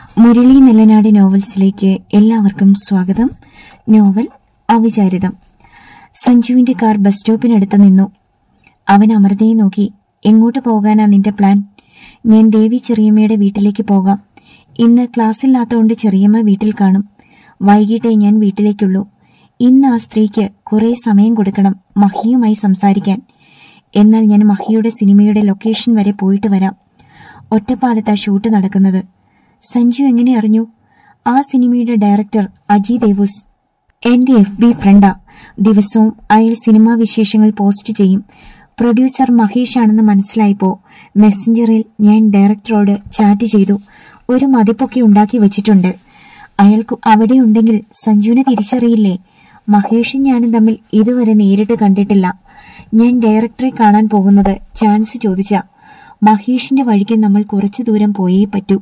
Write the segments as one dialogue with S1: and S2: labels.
S1: മുരളി നെല്ലനാട് നോവൽസിലേക്ക് എല്ലാവർക്കും സ്വാഗതം നോവൽ അവിചാരിതം സഞ്ജുവിന്റെ കാർ ബസ് സ്റ്റോപ്പിനടുത്ത് നിന്നു അവൻ അമൃതയെ നോക്കി എങ്ങോട്ട് പോകാനാ നിന്റെ പ്ലാൻ ഞാൻ ദേവി ചെറിയമ്മയുടെ വീട്ടിലേക്ക് പോകാം ഇന്ന് ക്ലാസ്സില്ലാത്തതുകൊണ്ട് ചെറിയമ്മ വീട്ടിൽ കാണും വൈകിട്ടേ ഞാൻ വീട്ടിലേക്കുള്ളൂ ഇന്ന് ആ സ്ത്രീക്ക് കുറേ സമയം കൊടുക്കണം മഹിയുമായി സംസാരിക്കാൻ എന്നാൽ ഞാൻ മഹിയുടെ സിനിമയുടെ ലൊക്കേഷൻ വരെ പോയിട്ട് വരാം ഒറ്റപ്പാലത്താ ഷൂട്ട് നടക്കുന്നത് സഞ്ജു എങ്ങനെ അറിഞ്ഞു ആ സിനിമയുടെ ഡയറക്ടർ അജി ദേവൂസ് എന്റെ എഫ് ബി ഫ്രണ്ടാ ദിവസവും അയാൾ സിനിമാ വിശേഷങ്ങൾ പോസ്റ്റ് ചെയ്യും പ്രൊഡ്യൂസർ മഹേഷ് ആണെന്ന് മനസ്സിലായപ്പോ മെസ്സഞ്ചറിൽ ഞാൻ ഡയറക്ടറോട് ചാറ്റ് ചെയ്തു ഒരു മതിപ്പൊക്കെ ഉണ്ടാക്കി വെച്ചിട്ടുണ്ട് അയാൾക്ക് അവിടെ ഉണ്ടെങ്കിൽ സഞ്ജുവിനെ തിരിച്ചറിയില്ലേ മഹേഷും ഞാനും തമ്മിൽ ഇതുവരെ നേരിട്ട് കണ്ടിട്ടില്ല ഞാൻ ഡയറക്ടറെ കാണാൻ പോകുന്നത് ചാൻസ് ചോദിച്ച മഹേഷിന്റെ വഴിക്ക് നമ്മൾ കുറച്ചു ദൂരം പോയേ പറ്റൂ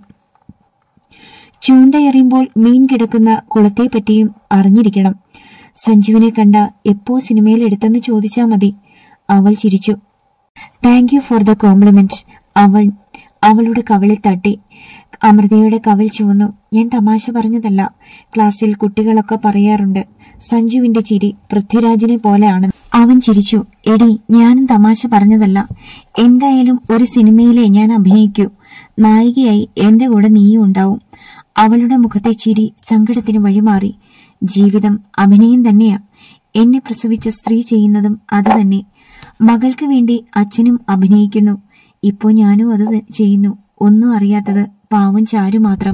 S1: ചൂണ്ടയെറിയുമ്പോൾ മീൻ കിടക്കുന്ന കുളത്തെപ്പറ്റിയും അറിഞ്ഞിരിക്കണം സഞ്ജുവിനെ കണ്ട എപ്പോ സിനിമയിൽ എടുത്തെന്ന് ചോദിച്ചാ മതി അവൾ ചിരിച്ചു thank you for the compliment അവൾ അവളുടെ കവിളിൽ തട്ടി അമൃതയുടെ കവിൾ ചുവന്നു ഞാൻ തമാശ പറഞ്ഞതല്ല ക്ലാസ്സിൽ കുട്ടികളൊക്കെ പറയാറുണ്ട് സഞ്ജുവിന്റെ ചിരി പൃഥ്വിരാജിനെ പോലെയാണ് അവൻ ചിരിച്ചു എടി ഞാനും തമാശ പറഞ്ഞതല്ല എന്തായാലും ഒരു സിനിമയിലെ ഞാൻ അഭിനയിക്കൂ നായികയായി എന്റെ കൂടെ നീയും ഉണ്ടാവും അവളുടെ മുഖത്തെ ചിരി സങ്കടത്തിന് വഴിമാറി ജീവിതം അഭിനയം തന്നെയാ എന്നെ പ്രസവിച്ച സ്ത്രീ ചെയ്യുന്നതും അത് തന്നെ മകൾക്ക് വേണ്ടി അച്ഛനും അഭിനയിക്കുന്നു ഇപ്പോ ഞാനും അത് ത- ചെയ്യുന്നു ഒന്നും അറിയാത്തത് പാവം ചാരു മാത്രം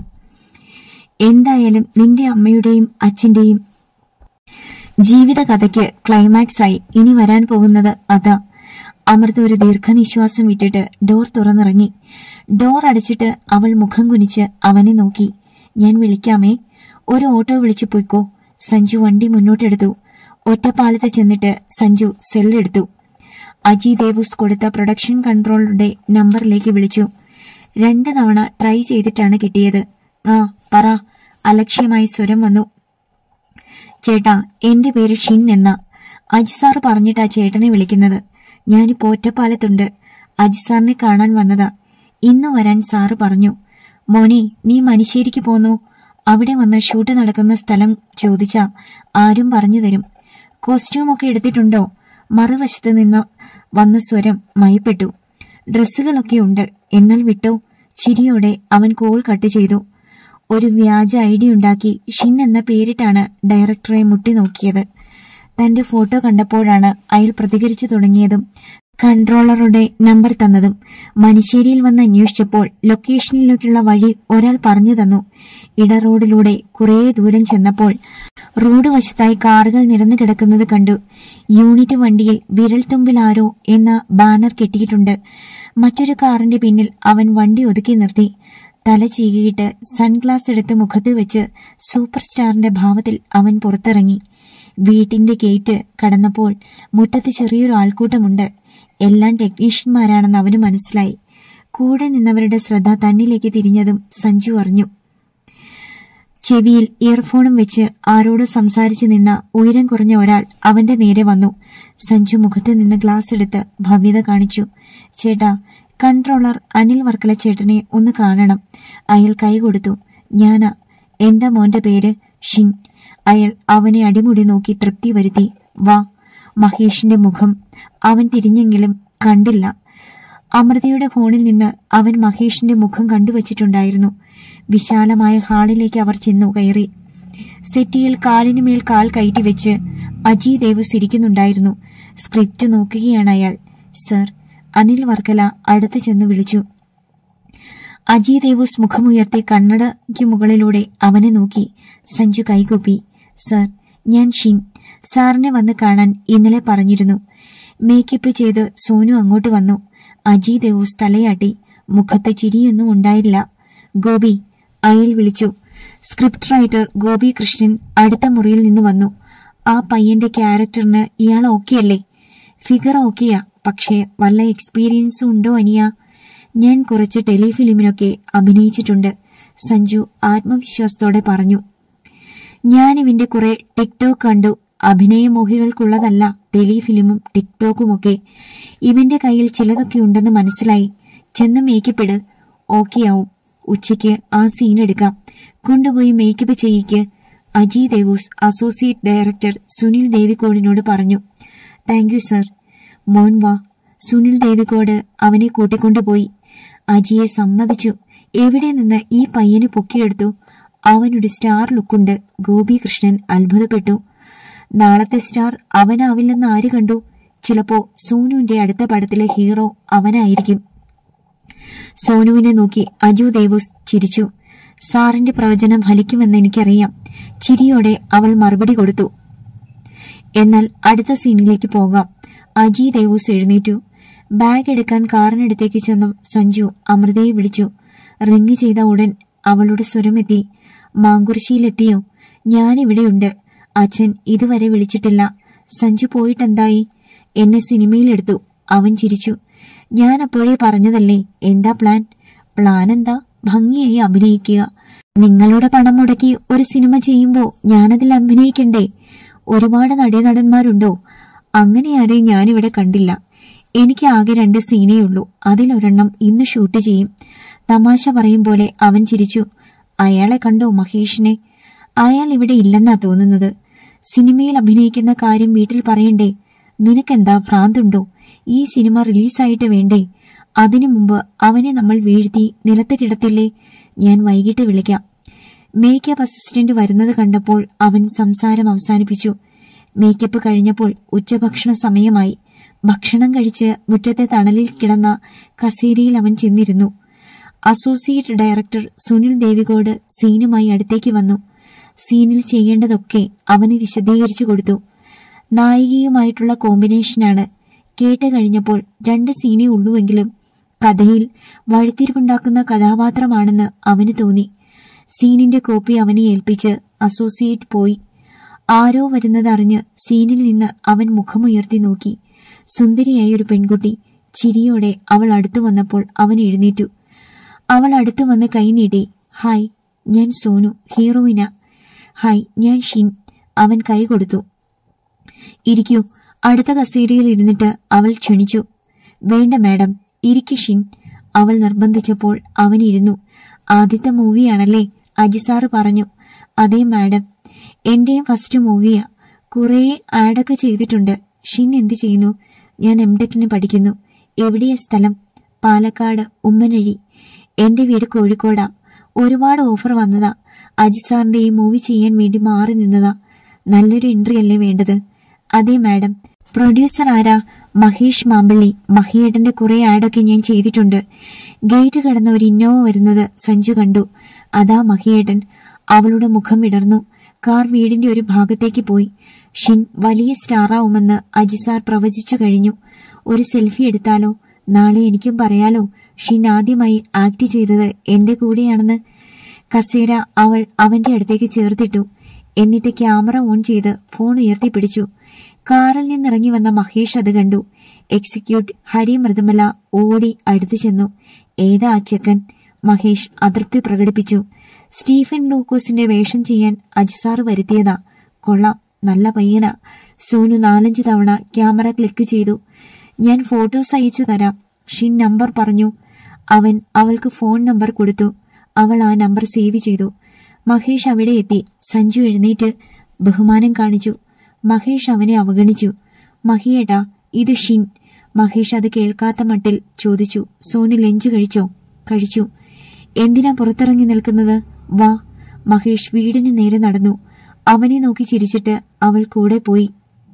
S1: എന്തായാലും നിന്റെ അമ്മയുടെയും അച്ഛന്റെയും ജീവിതകഥയ്ക്ക് ക്ലൈമാക്സ് ആയി ഇനി വരാൻ പോകുന്നത് അതാ അമൃത ഒരു ദീർഘനിശ്വാസം വിട്ടിട്ട് ഡോർ തുറന്നിറങ്ങി ഡോർ അടച്ചിട്ട് അവൾ മുഖം കുനിച്ച് അവനെ നോക്കി ഞാൻ വിളിക്കാമേ ഒരു ഓട്ടോ വിളിച്ചു പോയിക്കോ സഞ്ജു വണ്ടി മുന്നോട്ടെടുത്തു ഒറ്റപ്പാലത്ത് ചെന്നിട്ട് സഞ്ജു സെല്ലെടുത്തു അജി ദേവൂസ് കൊടുത്ത പ്രൊഡക്ഷൻ കൺട്രോളറുടെ നമ്പറിലേക്ക് വിളിച്ചു രണ്ട് തവണ ട്രൈ ചെയ്തിട്ടാണ് കിട്ടിയത് ആ പറ അലക്ഷ്യമായി സ്വരം വന്നു ചേട്ടാ എന്റെ പേര് ഷിൻ എന്ന അജി സാറ് പറഞ്ഞിട്ടാ ചേട്ടനെ വിളിക്കുന്നത് ഞാനിപ്പോ ഒറ്റപ്പാലത്തുണ്ട് അജി സാറിനെ കാണാൻ വന്നതാ ഇന്ന് വരാൻ സാറ് പറഞ്ഞു മോനെ നീ മനിശ്ശേരിക്ക് പോന്നു അവിടെ വന്ന് ഷൂട്ട് നടക്കുന്ന സ്ഥലം ചോദിച്ചാ ആരും പറഞ്ഞു തരും കോസ്റ്റ്യൂമൊക്കെ എടുത്തിട്ടുണ്ടോ മറുവശത്ത് നിന്ന് വന്ന സ്വരം മയപ്പെട്ടു ഡ്രസ്സുകളൊക്കെ ഉണ്ട് എന്നാൽ വിട്ടോ ചിരിയോടെ അവൻ കോൾ കട്ട് ചെയ്തു ഒരു വ്യാജ ഐ ഡി ഉണ്ടാക്കി ഷിൻ എന്ന പേരിട്ടാണ് ഡയറക്ടറെ മുട്ടി നോക്കിയത് തന്റെ ഫോട്ടോ കണ്ടപ്പോഴാണ് അയാൾ പ്രതികരിച്ചു തുടങ്ങിയതും കൺട്രോളറുടെ നമ്പർ തന്നതും മനിശ്ശേരിയിൽ വന്ന് അന്വേഷിച്ചപ്പോൾ ലൊക്കേഷനിലേക്കുള്ള വഴി ഒരാൾ പറഞ്ഞു തന്നു ഇട റോഡിലൂടെ കുറേ ദൂരം ചെന്നപ്പോൾ റോഡ് വശത്തായി കാറുകൾ നിരന്നു കിടക്കുന്നത് കണ്ടു യൂണിറ്റ് വണ്ടിയിൽ വിരൽത്തുമ്പിൽ ആരോ എന്ന ബാനർ കെട്ടിയിട്ടുണ്ട് മറ്റൊരു കാറിന്റെ പിന്നിൽ അവൻ വണ്ടി ഒതുക്കി നിർത്തി തല ചീകിയിട്ട് സൺഗ്ലാസ് എടുത്ത് മുഖത്ത് വെച്ച് സൂപ്പർ സ്റ്റാറിന്റെ ഭാവത്തിൽ അവൻ പുറത്തിറങ്ങി വീട്ടിന്റെ ഗേറ്റ് കടന്നപ്പോൾ മുറ്റത്ത് ചെറിയൊരു ആൾക്കൂട്ടമുണ്ട് എല്ലാം ടെക്നീഷ്യന്മാരാണെന്ന് അവന് മനസ്സിലായി കൂടെ നിന്നവരുടെ ശ്രദ്ധ തന്നിലേക്ക് തിരിഞ്ഞതും സഞ്ജു അറിഞ്ഞു ചെവിയിൽ ഇയർഫോണും വെച്ച് ആരോട് സംസാരിച്ചു നിന്ന ഉയരം കുറഞ്ഞ ഒരാൾ അവന്റെ നേരെ വന്നു സഞ്ജു മുഖത്ത് നിന്ന് ഗ്ലാസ് എടുത്ത് ഭവ്യത കാണിച്ചു ചേട്ടാ കൺട്രോളർ അനിൽ വർക്കല ചേട്ടനെ ഒന്ന് കാണണം അയാൾ കൈ കൊടുത്തു ഞാനാ എന്താ മോന്റെ പേര് ഷിൻ അയാൾ അവനെ അടിമുടി നോക്കി തൃപ്തി വരുത്തി വാ മഹേഷിന്റെ മുഖം അവൻ തിരിഞ്ഞെങ്കിലും കണ്ടില്ല അമൃതയുടെ ഫോണിൽ നിന്ന് അവൻ മഹേഷിന്റെ മുഖം കണ്ടുവച്ചിട്ടുണ്ടായിരുന്നു വിശാലമായ ഹാളിലേക്ക് അവർ ചെന്നു കയറി സെറ്റിയിൽ കാലിനുമേൽ കാൽ കയറ്റി വെച്ച് അജി ദേവസ് ഇരിക്കുന്നുണ്ടായിരുന്നു സ്ക്രിപ്റ്റ് നോക്കുകയാണ് അയാൾ സർ അനിൽ വർക്കല അടുത്ത് ചെന്ന് വിളിച്ചു അജി ദേവൂസ് മുഖമുയർത്തി കണ്ണടയ്ക്ക് മുകളിലൂടെ അവനെ നോക്കി സഞ്ജു കൈകൂപ്പി സർ ഞാൻ ഷിൻ സാറിനെ വന്ന് കാണാൻ ഇന്നലെ പറഞ്ഞിരുന്നു മേക്കപ്പ് ചെയ്ത് സോനു അങ്ങോട്ട് വന്നു അജി ദേവൂസ് തലയാട്ടി മുഖത്ത് ചിരിയൊന്നും ഉണ്ടായില്ല ഗോപി അയാൾ വിളിച്ചു സ്ക്രിപ്റ്റ് റൈറ്റർ ഗോപി കൃഷ്ണൻ അടുത്ത മുറിയിൽ നിന്ന് വന്നു ആ പയ്യന്റെ ക്യാരക്ടറിന് ഇയാൾ ഓക്കെയല്ലേ ഫിഗർ ഓക്കെയാ പക്ഷേ വല്ല എക്സ്പീരിയൻസും ഉണ്ടോ അനിയ ഞാൻ കുറച്ച് ടെലിഫിലിമിനൊക്കെ അഭിനയിച്ചിട്ടുണ്ട് സഞ്ജു ആത്മവിശ്വാസത്തോടെ പറഞ്ഞു ഞാൻ ഇവന്റെ കുറെ ടിക്ടോക്ക് കണ്ടു അഭിനയമോഹികൾക്കുള്ളതല്ല ടെലിഫിലിമും ടിക്ടോക്കുമൊക്കെ ഇവന്റെ കയ്യിൽ ചിലതൊക്കെ ഉണ്ടെന്ന് മനസ്സിലായി ചെന്ന് മേക്കപ്പെട് ഓക്കെയാവും ഉച്ചയ്ക്ക് ആ സീൻ എടുക്കാം കൊണ്ടുപോയി മേക്കപ്പ് ചെയ്യിക്ക് അജി ദേവൂസ് അസോസിയേറ്റ് ഡയറക്ടർ സുനിൽ ദേവിക്കോടിനോട് പറഞ്ഞു താങ്ക് യു സർ മോൻ വാ സുനിൽ ദേവിക്കോട് അവനെ കൂട്ടിക്കൊണ്ടുപോയി അജിയെ സമ്മതിച്ചു എവിടെ നിന്ന് ഈ പയ്യന് പൊക്കിയെടുത്തു അവനൊരു സ്റ്റാർ ലുക്കുണ്ട് ഗോപികൃഷ്ണൻ അത്ഭുതപ്പെട്ടു നാളത്തെ സ്റ്റാർ അവനാവില്ലെന്ന് ആര് കണ്ടു ചിലപ്പോ സോനുവിന്റെ അടുത്ത പടത്തിലെ ഹീറോ അവനായിരിക്കും സോനുവിനെ നോക്കി അജു ദേവൂസ് ചിരിച്ചു സാറിന്റെ പ്രവചനം ഫലിക്കുമെന്ന് എനിക്കറിയാം ചിരിയോടെ അവൾ മറുപടി കൊടുത്തു എന്നാൽ അടുത്ത സീനിലേക്ക് പോകാം അജി ദേവൂസ് എഴുന്നേറ്റു ബാഗ് എടുക്കാൻ കാറിനടുത്തേക്ക് ചെന്നു സഞ്ജു അമൃതയെ വിളിച്ചു റിങ് ചെയ്ത ഉടൻ അവളുടെ സ്വരമെത്തി മാങ്കുറിശ്ശിയിലെത്തിയോ ഞാനിവിടെയുണ്ട് അച്ഛൻ ഇതുവരെ വിളിച്ചിട്ടില്ല സഞ്ജു പോയിട്ടെന്തായി എന്നെ സിനിമയിലെടുത്തു അവൻ ചിരിച്ചു ഞാൻ അപ്പോഴേ പറഞ്ഞതല്ലേ എന്താ പ്ലാൻ പ്ലാൻ എന്താ ഭംഗിയായി അഭിനയിക്കുക നിങ്ങളുടെ പണം മുടക്കി ഒരു സിനിമ ചെയ്യുമ്പോ ഞാനതിൽ അഭിനയിക്കണ്ടേ ഒരുപാട് നടീനടന്മാരുണ്ടോ അങ്ങനെ ആരെയും ഞാനിവിടെ കണ്ടില്ല എനിക്ക് ആകെ രണ്ട് സീനേ ഉള്ളൂ അതിലൊരെണ്ണം ഇന്ന് ഷൂട്ട് ചെയ്യും തമാശ പറയും പോലെ അവൻ ചിരിച്ചു അയാളെ കണ്ടോ മഹേഷിനെ അയാൾ ഇവിടെ ഇല്ലെന്നാ തോന്നുന്നത് സിനിമയിൽ അഭിനയിക്കുന്ന കാര്യം വീട്ടിൽ പറയണ്ടേ നിനക്കെന്താ ഭ്രാന്തുണ്ടോ ഈ സിനിമ റിലീസായിട്ട് വേണ്ടേ അതിനു മുമ്പ് അവനെ നമ്മൾ വീഴ്ത്തി നിലത്ത് കിടത്തില്ലേ ഞാൻ വൈകിട്ട് വിളിക്കാം മേക്കപ്പ് അസിസ്റ്റന്റ് വരുന്നത് കണ്ടപ്പോൾ അവൻ സംസാരം അവസാനിപ്പിച്ചു മേക്കപ്പ് കഴിഞ്ഞപ്പോൾ ഉച്ചഭക്ഷണ സമയമായി ഭക്ഷണം കഴിച്ച് മുറ്റത്തെ തണലിൽ കിടന്ന കസേരയിൽ അവൻ ചെന്നിരുന്നു അസോസിയേറ്റ് ഡയറക്ടർ സുനിൽ ദേവികോട് സീനുമായി അടുത്തേക്ക് വന്നു സീനിൽ ചെയ്യേണ്ടതൊക്കെ അവന് വിശദീകരിച്ചു കൊടുത്തു നായികയുമായിട്ടുള്ള കോമ്പിനേഷനാണ് കേട്ട് കഴിഞ്ഞപ്പോൾ രണ്ട് സീനേ ഉള്ളുവെങ്കിലും കഥയിൽ വഴിത്തിരിവുണ്ടാക്കുന്ന കഥാപാത്രമാണെന്ന് അവന് തോന്നി സീനിന്റെ കോപ്പി അവനെ ഏൽപ്പിച്ച് അസോസിയേറ്റ് പോയി ആരോ വരുന്നതറിഞ്ഞ് സീനിൽ നിന്ന് അവൻ മുഖമുയർത്തി നോക്കി സുന്ദരിയായ ഒരു പെൺകുട്ടി ചിരിയോടെ അവൾ അടുത്തു വന്നപ്പോൾ അവൻ എഴുന്നേറ്റു അവൾ അടുത്തു വന്ന് കൈനീട്ടി ഹായ് ഞാൻ സോനു ഹീറോയിന ഹായ് ഞാൻ ഷിൻ അവൻ കൈ കൊടുത്തു ഇരിക്കൂ അടുത്ത കസേരയിൽ ഇരുന്നിട്ട് അവൾ ക്ഷണിച്ചു വേണ്ട മാഡം ഇരിക്കു ഷിൻ അവൾ നിർബന്ധിച്ചപ്പോൾ അവൻ ഇരുന്നു ആദ്യത്തെ മൂവിയാണല്ലേ അജിസാറ് പറഞ്ഞു അതെ മാഡം എന്റെയും ഫസ്റ്റ് മൂവിയാ കുറേ ആഡൊക്കെ ചെയ്തിട്ടുണ്ട് ഷിൻ എന്ത് ചെയ്യുന്നു ഞാൻ എം ടെക്കിന് പഠിക്കുന്നു എവിടെയാ സ്ഥലം പാലക്കാട് ഉമ്മനഴി എന്റെ വീട് കോഴിക്കോടാ ഒരുപാട് ഓഫർ വന്നതാ അജിസാറിന്റെ ഈ മൂവി ചെയ്യാൻ വേണ്ടി മാറി നിന്നതാ നല്ലൊരു എൻട്രി അല്ലേ വേണ്ടത് അതെ മാഡം പ്രൊഡ്യൂസർ ആരാ മഹേഷ് മാമ്പള്ളി മഹിയേട്ടന്റെ കുറെ ആഡൊക്കെ ഞാൻ ചെയ്തിട്ടുണ്ട് ഗേറ്റ് കടന്ന ഒരു ഇന്നോവ വരുന്നത് സഞ്ജു കണ്ടു അതാ മഹിയേട്ടൻ അവളുടെ മുഖം വിടർന്നു കാർ വീടിന്റെ ഒരു ഭാഗത്തേക്ക് പോയി ഷിൻ വലിയ സ്റ്റാറാവുമെന്ന് അജിസാർ പ്രവചിച്ചു കഴിഞ്ഞു ഒരു സെൽഫി എടുത്താലോ നാളെ എനിക്കും പറയാലോ ഷിൻ ആദ്യമായി ആക്ട് ചെയ്തത് എന്റെ കൂടെയാണെന്ന് കസേര അവൾ അവന്റെ അടുത്തേക്ക് ചേർത്തിട്ടു എന്നിട്ട് ക്യാമറ ഓൺ ചെയ്ത് ഫോൺ ഉയർത്തിപ്പിടിച്ചു കാറിൽ നിന്നിറങ്ങി വന്ന മഹേഷ് അത് കണ്ടു എക്സിക്യൂട്ട് ഹരി മൃദുമല ഓടി അടുത്തു ചെന്നു ഏതാ ആ ചെക്കൻ മഹേഷ് അതൃപ്തി പ്രകടിപ്പിച്ചു സ്റ്റീഫൻ ലൂക്കോസിന്റെ വേഷം ചെയ്യാൻ അജിസാർ വരുത്തിയതാ കൊള്ളാം നല്ല പയ്യനാ സോനു നാലഞ്ച് തവണ ക്യാമറ ക്ലിക്ക് ചെയ്തു ഞാൻ ഫോട്ടോസ് അയച്ചു തരാം ഷിൻ നമ്പർ പറഞ്ഞു അവൻ അവൾക്ക് ഫോൺ നമ്പർ കൊടുത്തു അവൾ ആ നമ്പർ സേവ് ചെയ്തു മഹേഷ് അവിടെ എത്തി സഞ്ജു എഴുന്നേറ്റ് ബഹുമാനം കാണിച്ചു മഹേഷ് അവനെ അവഗണിച്ചു മഹിയേട്ടാ ഇത് ഷിൻ മഹേഷ് അത് കേൾക്കാത്ത മട്ടിൽ ചോദിച്ചു സോനു ലഞ്ച് കഴിച്ചോ കഴിച്ചു എന്തിനാ പുറത്തിറങ്ങി നിൽക്കുന്നത് വാ മഹേഷ് വീടിന് നേരെ നടന്നു അവനെ നോക്കി ചിരിച്ചിട്ട് അവൾ കൂടെ പോയി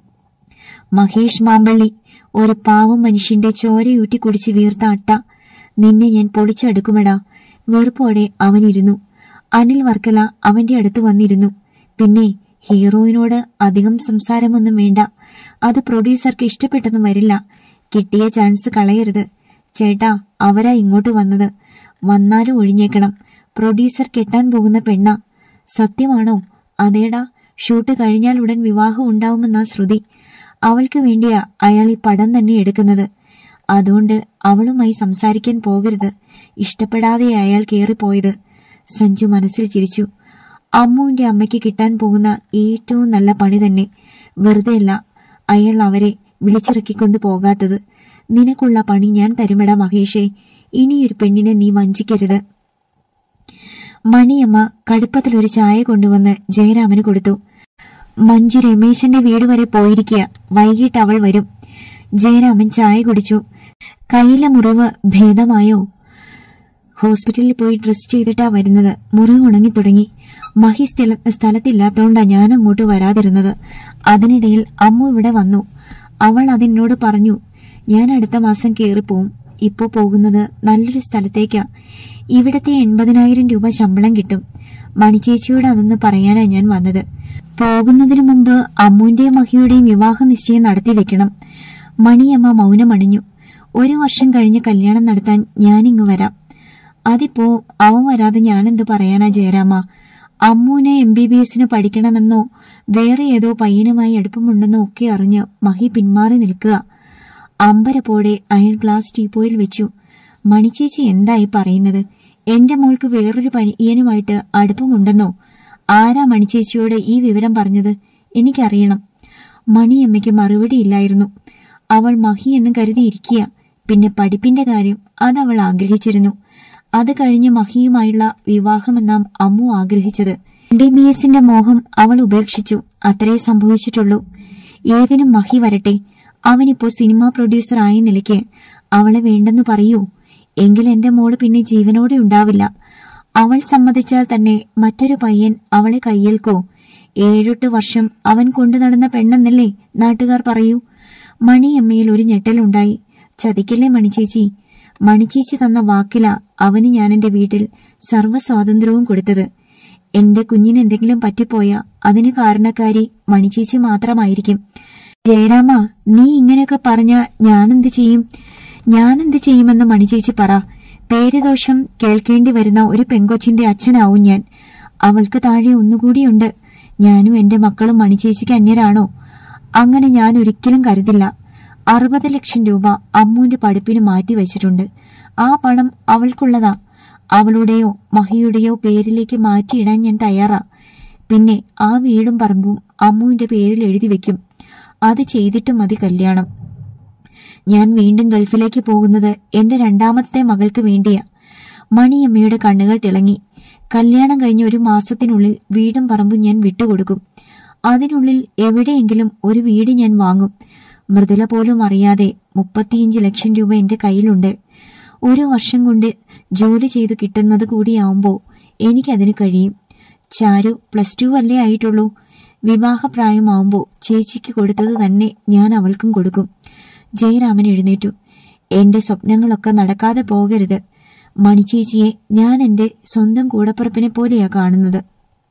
S1: മഹേഷ് മാമ്പള്ളി ഒരു പാവം മനുഷ്യന്റെ ചോരയൂറ്റി കുടിച്ച് വീർത്ത അട്ട നിന്നെ ഞാൻ പൊളിച്ചെടുക്കുമെടാ വെറുപ്പോടെ അവനിരുന്നു അനിൽ വർക്കല അവന്റെ അടുത്ത് വന്നിരുന്നു പിന്നെ ഹീറോയിനോട് അധികം സംസാരമൊന്നും വേണ്ട അത് പ്രൊഡ്യൂസർക്ക് ഇഷ്ടപ്പെട്ടെന്നും വരില്ല കിട്ടിയ ചാൻസ് കളയരുത് ചേട്ടാ അവരാ ഇങ്ങോട്ട് വന്നത് വന്നാലും ഒഴിഞ്ഞേക്കണം പ്രൊഡ്യൂസർ കെട്ടാൻ പോകുന്ന പെണ്ണ സത്യമാണോ അതേടാ ഷൂട്ട് കഴിഞ്ഞാൽ ഉടൻ വിവാഹം ഉണ്ടാവുമെന്നാ ശ്രുതി അവൾക്ക് വേണ്ടിയാ അയാൾ ഈ പടം തന്നെ എടുക്കുന്നത് അതുകൊണ്ട് അവളുമായി സംസാരിക്കാൻ പോകരുത് ഇഷ്ടപ്പെടാതെ അയാൾ കയറിപ്പോയത് സഞ്ജു മനസ്സിൽ ചിരിച്ചു അമ്മുവിന്റെ അമ്മയ്ക്ക് കിട്ടാൻ പോകുന്ന ഏറ്റവും നല്ല പണി തന്നെ വെറുതെയല്ല അയാൾ അവരെ വിളിച്ചിറക്കിക്കൊണ്ട് പോകാത്തത് നിനക്കുള്ള പണി ഞാൻ തരുമെടാ മഹേഷേ ഇനിയൊരു പെണ്ണിനെ നീ വഞ്ചിക്കരുത് മണിയമ്മ കടുപ്പത്തിലൊരു ചായ കൊണ്ടുവന്ന് ജയരാമന് കൊടുത്തു മഞ്ജു രമേശന്റെ വീട് വരെ പോയിരിക്കുക വൈകിട്ട് അവൾ വരും ജയരാമൻ ചായ കുടിച്ചു കയ്യിലെ മുറിവ് ഭേദമായോ ഹോസ്പിറ്റലിൽ പോയി ഡ്രസ് ചെയ്തിട്ടാ വരുന്നത് മുറിവ് ഉണങ്ങി തുടങ്ങി മഹി സ്ഥല സ്ഥലത്തില്ലാത്തോണ്ടാ ഞാൻ അങ്ങോട്ട് വരാതിരുന്നത് അതിനിടയിൽ അമ്മു ഇവിടെ വന്നു അവൾ അതെന്നോട് പറഞ്ഞു ഞാൻ അടുത്ത മാസം കയറിപ്പോവും ഇപ്പോ പോകുന്നത് നല്ലൊരു സ്ഥലത്തേക്കാ ഇവിടത്തെ എൺപതിനായിരം രൂപ ശമ്പളം കിട്ടും മണിച്ചേച്ചിയോട് അതൊന്ന് പറയാനാ ഞാൻ വന്നത് പോകുന്നതിനു മുമ്പ് അമ്മുവിന്റെയും മഹിയുടെയും വിവാഹ നിശ്ചയം നടത്തി വെക്കണം മണിയമ്മ മൗനമണിഞ്ഞു ഒരു വർഷം കഴിഞ്ഞ് കല്യാണം നടത്താൻ ഞാനിങ്ങ് വരാം അതിപ്പോ അവൻ വരാതെ ഞാനെന്ത് പറയാനാ ജയരാമ അമ്മൂനെ എം ബി ബി എസിന് പഠിക്കണമെന്നോ വേറെ ഏതോ പയ്യനുമായി അടുപ്പമുണ്ടെന്നോ ഒക്കെ അറിഞ്ഞ് മഹി പിന്മാറി നിൽക്കുക അമ്പരപ്പോടെ അയൺ ഗ്ലാസ് ടീപ്പോയിൽ വെച്ചു മണിച്ചേച്ചി എന്തായി പറയുന്നത് എന്റെ മോൾക്ക് വേറൊരു പയ്യനുമായിട്ട് അടുപ്പമുണ്ടെന്നോ ആരാ മണിച്ചേച്ചിയോട് ഈ വിവരം പറഞ്ഞത് എനിക്കറിയണം മണിയമ്മയ്ക്ക് മറുപടിയില്ലായിരുന്നു അവൾ മഹി എന്ന് കരുതിയിരിക്കുക പിന്നെ പഠിപ്പിന്റെ കാര്യം അതവൾ ആഗ്രഹിച്ചിരുന്നു അത് കഴിഞ്ഞ് മഹിയുമായുള്ള വിവാഹമെന്നാം അമ്മു ആഗ്രഹിച്ചത് ഡി ബി എസിന്റെ മോഹം അവൾ ഉപേക്ഷിച്ചു അത്രേ സംഭവിച്ചിട്ടുള്ളൂ ഏതിനും മഹി വരട്ടെ അവനിപ്പോ സിനിമാ പ്രൊഡ്യൂസർ ആയ നിലയ്ക്ക് അവളെ വേണ്ടെന്ന് പറയൂ എങ്കിൽ എന്റെ മോള് പിന്നെ ജീവനോടെ ഉണ്ടാവില്ല അവൾ സമ്മതിച്ചാൽ തന്നെ മറ്റൊരു പയ്യൻ അവളെ കയ്യേൽക്കോ ഏഴെട്ട് വർഷം അവൻ കൊണ്ടു നടന്ന പെണ്ണെന്നല്ലേ നാട്ടുകാർ പറയൂ മണിയമ്മയിൽ ഒരു ഞെട്ടലുണ്ടായി ചതിക്കല്ലേ മണിച്ചേച്ചി മണിച്ചേച്ചി തന്ന വാക്കില അവന് ഞാൻ എന്റെ വീട്ടിൽ സർവ്വസ്വാതന്ത്ര്യവും കൊടുത്തത് എന്റെ കുഞ്ഞിന് എന്തെങ്കിലും പറ്റിപ്പോയ അതിന് കാരണക്കാരി മണിച്ചേച്ചി മാത്രമായിരിക്കും ജയരാമ നീ ഇങ്ങനെയൊക്കെ പറഞ്ഞ ഞാനെന്ത് ചെയ്യും ഞാനെന്ത് ചെയ്യുമെന്ന് മണിച്ചേച്ചി പറ പേരുദോഷം കേൾക്കേണ്ടി വരുന്ന ഒരു പെങ്കൊച്ചിന്റെ അച്ഛനാവും ഞാൻ അവൾക്ക് താഴെ ഒന്നുകൂടിയുണ്ട് ഞാനും എന്റെ മക്കളും മണിച്ചേച്ചിക്ക് അന്യരാണോ അങ്ങനെ ഞാൻ ഒരിക്കലും കരുതില്ല അറുപത് ലക്ഷം രൂപ അമ്മുവിന്റെ പഠിപ്പിന് മാറ്റി വെച്ചിട്ടുണ്ട് ആ പണം അവൾക്കുള്ളതാ അവളുടെയോ മഹിയുടെയോ പേരിലേക്ക് മാറ്റിയിടാൻ ഞാൻ തയ്യാറാ പിന്നെ ആ വീടും പറമ്പും അമ്മുവിന്റെ പേരിൽ എഴുതി വെക്കും അത് ചെയ്തിട്ട് മതി കല്യാണം ഞാൻ വീണ്ടും ഗൾഫിലേക്ക് പോകുന്നത് എന്റെ രണ്ടാമത്തെ മകൾക്ക് വേണ്ടിയാ മണിയമ്മയുടെ കണ്ണുകൾ തിളങ്ങി കല്യാണം കഴിഞ്ഞ ഒരു മാസത്തിനുള്ളിൽ വീടും പറമ്പും ഞാൻ വിട്ടുകൊടുക്കും അതിനുള്ളിൽ എവിടെയെങ്കിലും ഒരു വീട് ഞാൻ വാങ്ങും മൃദുല പോലും അറിയാതെ മുപ്പത്തിയഞ്ച് ലക്ഷം രൂപ എന്റെ കയ്യിലുണ്ട് ഒരു വർഷം കൊണ്ട് ജോലി ചെയ്ത് കിട്ടുന്നത് കൂടിയാവുമ്പോൾ എനിക്കതിന് കഴിയും ചാരു പ്ലസ് ടു അല്ലേ ആയിട്ടുള്ളൂ വിവാഹപ്രായമാവുമ്പോൾ ചേച്ചിക്ക് കൊടുത്തത് തന്നെ ഞാൻ അവൾക്കും കൊടുക്കും ജയരാമൻ എഴുന്നേറ്റു എന്റെ സ്വപ്നങ്ങളൊക്കെ നടക്കാതെ പോകരുത് മണിച്ചേച്ചിയെ ഞാൻ എന്റെ സ്വന്തം കൂടപ്പുറപ്പിനെ പോലെയാ കാണുന്നത്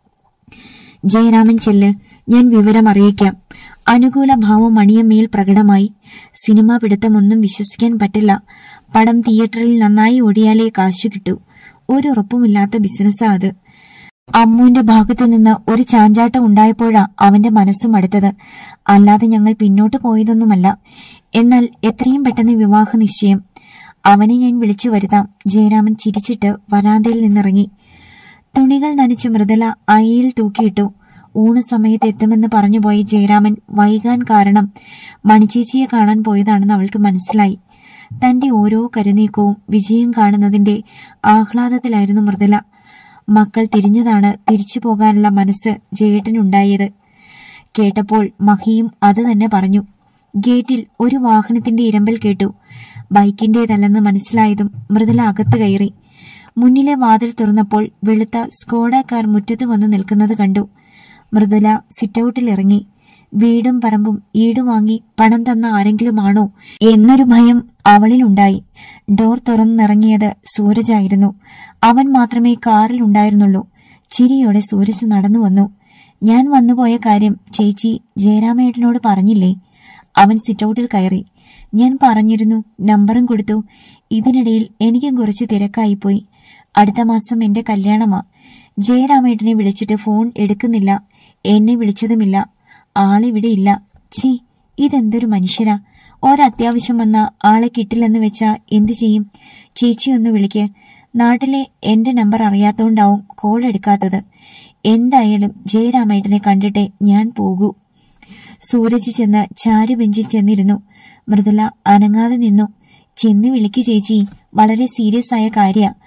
S1: ജയരാമൻ ചെല്ല് ഞാൻ വിവരം അറിയിക്കാം അനുകൂല ഭാവം മണിയമ്മയിൽ പ്രകടമായി സിനിമ പിടുത്തമൊന്നും വിശ്വസിക്കാൻ പറ്റില്ല പടം തിയേറ്ററിൽ നന്നായി ഓടിയാലേ കാശ് കിട്ടൂ ഒരു ഉറപ്പുമില്ലാത്ത ബിസിനസ്സാ അത് അമ്മുവിന്റെ ഭാഗത്തു നിന്ന് ഒരു ചാഞ്ചാട്ടം ഉണ്ടായപ്പോഴാ അവന്റെ മനസ്സും അടുത്തത് അല്ലാതെ ഞങ്ങൾ പിന്നോട്ട് പോയതൊന്നുമല്ല എന്നാൽ എത്രയും പെട്ടെന്ന് വിവാഹ നിശ്ചയം അവനെ ഞാൻ വിളിച്ചു വരുത്താം ജയരാമൻ ചിരിച്ചിട്ട് വരാന്തയിൽ നിന്നിറങ്ങി തുണികൾ നനച്ച് മൃദുല അയയിൽ തൂക്കിയിട്ടു ഊണ് സമയത്ത് എത്തുമെന്ന് പറഞ്ഞുപോയ ജയരാമൻ വൈകാൻ കാരണം മണിച്ചേച്ചിയെ കാണാൻ പോയതാണെന്ന് അവൾക്ക് മനസ്സിലായി തന്റെ ഓരോ കരുനീക്കവും വിജയം കാണുന്നതിന്റെ ആഹ്ലാദത്തിലായിരുന്നു മൃദുല മക്കൾ തിരിഞ്ഞതാണ് തിരിച്ചു പോകാനുള്ള മനസ്സ് ജയേട്ടനുണ്ടായത് കേട്ടപ്പോൾ മഹിയും അത് തന്നെ പറഞ്ഞു ഗേറ്റിൽ ഒരു വാഹനത്തിന്റെ ഇരമ്പൽ കേട്ടു ബൈക്കിന്റേതല്ലെന്ന് മനസ്സിലായതും മൃദുല അകത്ത് കയറി മുന്നിലെ വാതിൽ തുറന്നപ്പോൾ വെളുത്ത സ്കോഡ കാർ മുറ്റത്ത് വന്ന് നിൽക്കുന്നത് കണ്ടു മൃദുല സിറ്റൌട്ടിൽ ഇറങ്ങി വീടും പറമ്പും ഈട് വാങ്ങി പണം തന്ന ആരെങ്കിലുമാണോ എന്നൊരു ഭയം അവളിലുണ്ടായി ഡോർ തുറന്നിറങ്ങിയത് സൂരജായിരുന്നു അവൻ മാത്രമേ കാറിൽ ഉണ്ടായിരുന്നുള്ളൂ ചിരിയോടെ സൂരജ് നടന്നു വന്നു ഞാൻ വന്നുപോയ കാര്യം ചേച്ചി ജയരാമേട്ടനോട് പറഞ്ഞില്ലേ അവൻ സിറ്റൌട്ടിൽ കയറി ഞാൻ പറഞ്ഞിരുന്നു നമ്പറും കൊടുത്തു ഇതിനിടയിൽ എനിക്കും കുറച്ച് തിരക്കായിപ്പോയി അടുത്ത മാസം എന്റെ കല്യാണമാ ജയരാമേട്ടനെ വിളിച്ചിട്ട് ഫോൺ എടുക്കുന്നില്ല എന്നെ വിളിച്ചതുമില്ല ആളിവിടെ ഇല്ല ഛീ ഇതെന്തൊരു മനുഷ്യരാ ഒരത്യാവശ്യം വന്ന ആളെ കിട്ടില്ലെന്ന് വെച്ചാ എന്തു ചെയ്യും ചേച്ചി ഒന്ന് വിളിക്ക് നാട്ടിലെ എന്റെ നമ്പർ അറിയാത്തോണ്ടാവും കോൾ എടുക്കാത്തത് എന്തായാലും ജയരാമേട്ടനെ കണ്ടിട്ടേ ഞാൻ പോകൂ സൂരജ് ചെന്ന് ചാരു ബെഞ്ചിൽ ചെന്നിരുന്നു മൃദുല അനങ്ങാതെ നിന്നു ചെന്ന് വിളിക്ക് ചേച്ചി വളരെ സീരിയസ് ആയ കാര്യ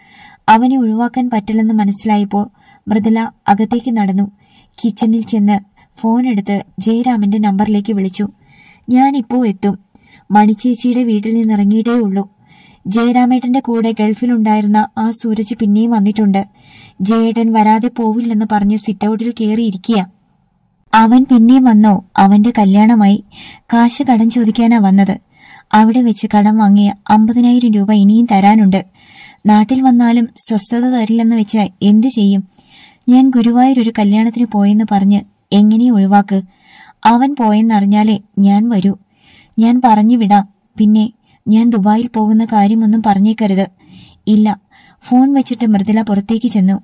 S1: അവനെ ഒഴിവാക്കാൻ പറ്റില്ലെന്ന് മനസ്സിലായപ്പോൾ മൃദുല അകത്തേക്ക് നടന്നു കിച്ചണിൽ ചെന്ന് ഫോൺ എടുത്ത് ജയരാമന്റെ നമ്പറിലേക്ക് വിളിച്ചു ഞാനിപ്പോ എത്തും മണിച്ചേച്ചിയുടെ വീട്ടിൽ നിന്നിറങ്ങിയിട്ടേ ഉള്ളൂ ജയരാമേട്ടന്റെ കൂടെ ഗൾഫിലുണ്ടായിരുന്ന ആ സൂരജ് പിന്നെയും വന്നിട്ടുണ്ട് ജയേട്ടൻ വരാതെ പോവില്ലെന്ന് പറഞ്ഞ് സിറ്റൌട്ടിൽ കയറിയിരിക്കുക അവൻ പിന്നെയും വന്നോ അവന്റെ കല്യാണമായി കാശ് കടം ചോദിക്കാനാ വന്നത് അവിടെ വെച്ച് കടം വാങ്ങിയ അമ്പതിനായിരം രൂപ ഇനിയും തരാനുണ്ട് നാട്ടിൽ വന്നാലും സ്വസ്ഥത തരില്ലെന്ന് വെച്ച് എന്തു ചെയ്യും ഞാൻ ഗുരുവായൂർ ഒരു കല്യാണത്തിന് പോയെന്ന് പറഞ്ഞ് എങ്ങനെ ഒഴിവാക്ക് അവൻ പോയെന്നറിഞ്ഞാലേ ഞാൻ വരൂ ഞാൻ പറഞ്ഞു വിടാം പിന്നെ ഞാൻ ദുബായിൽ പോകുന്ന കാര്യമൊന്നും പറഞ്ഞേക്കരുത് ഇല്ല ഫോൺ വെച്ചിട്ട് മൃദുല പുറത്തേക്ക് ചെന്നു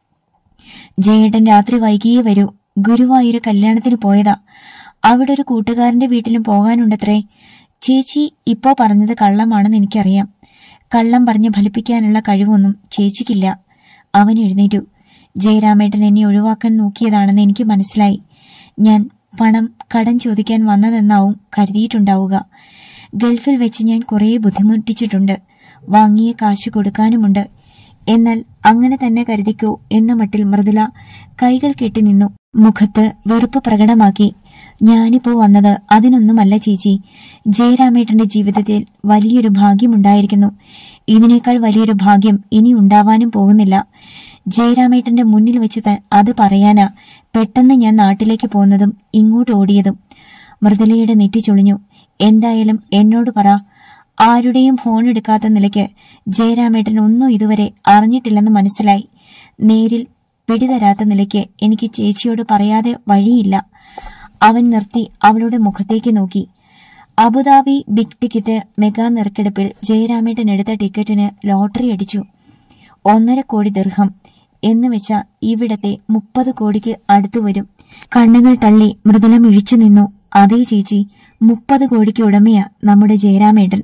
S1: ജയേട്ടൻ രാത്രി വൈകിയേ വരൂ ഗുരുവായൂർ കല്യാണത്തിന് പോയതാ അവിടെ ഒരു കൂട്ടുകാരന്റെ വീട്ടിലും പോകാനുണ്ടത്രേ ചേച്ചി ഇപ്പോ പറഞ്ഞത് കള്ളമാണെന്ന് എനിക്കറിയാം കള്ളം പറഞ്ഞ് ഫലിപ്പിക്കാനുള്ള കഴിവൊന്നും ചേച്ചിക്കില്ല അവൻ എഴുന്നേറ്റു ജയരാമേട്ടൻ എന്നെ ഒഴിവാക്കാൻ നോക്കിയതാണെന്ന് എനിക്ക് മനസ്സിലായി ഞാൻ പണം കടം ചോദിക്കാൻ വന്നതെന്നാവും കരുതിയിട്ടുണ്ടാവുക ഗൾഫിൽ വെച്ച് ഞാൻ കുറേ ബുദ്ധിമുട്ടിച്ചിട്ടുണ്ട് വാങ്ങിയ കാശ് കൊടുക്കാനുമുണ്ട് എന്നാൽ അങ്ങനെ തന്നെ കരുതിക്കോ എന്ന മട്ടിൽ മൃദുല കൈകൾ കെട്ടി നിന്നു മുഖത്ത് വെറുപ്പ് പ്രകടമാക്കി ഞാനിപ്പോ വന്നത് അതിനൊന്നുമല്ല ചേച്ചി ജയരാമേട്ടന്റെ ജീവിതത്തിൽ വലിയൊരു ഭാഗ്യമുണ്ടായിരിക്കുന്നു ഇതിനേക്കാൾ വലിയൊരു ഭാഗ്യം ഇനി ഉണ്ടാവാനും പോകുന്നില്ല ജയരാമേട്ടന്റെ മുന്നിൽ വെച്ച് ത- അത് പറയാനാ പെട്ടെന്ന് ഞാൻ നാട്ടിലേക്ക് പോന്നതും ഇങ്ങോട്ട് ഓടിയതും മൃദുലയുടെ നെറ്റി ചൊളിഞ്ഞു എന്തായാലും എന്നോട് പറ ആരുടെയും ഫോൺ എടുക്കാത്ത നിലയ്ക്ക് ജയരാമേട്ടൻ ഒന്നും ഇതുവരെ അറിഞ്ഞിട്ടില്ലെന്ന് മനസ്സിലായി നേരിൽ പിടിതരാത്ത നിലയ്ക്ക് എനിക്ക് ചേച്ചിയോട് പറയാതെ വഴിയില്ല അവൻ നിർത്തി അവളുടെ മുഖത്തേക്ക് നോക്കി അബുദാബി ബിഗ് ടിക്കറ്റ് മെഗാ നറുക്കെടുപ്പിൽ ജയരാമേട്ടൻ എടുത്ത ടിക്കറ്റിന് ലോട്ടറി അടിച്ചു ഒന്നര കോടി ദീർഘം എന്ന് വെച്ച ഇവിടത്തെ മുപ്പത് കോടിക്ക് അടുത്തു വരും കണ്ണുകൾ തള്ളി മൃദുലം ഇഴിച്ചു നിന്നു അതേ ചേച്ചി മുപ്പത് കോടിക്ക് ഉടമയാ നമ്മുടെ ജയരാമേട്ടൻ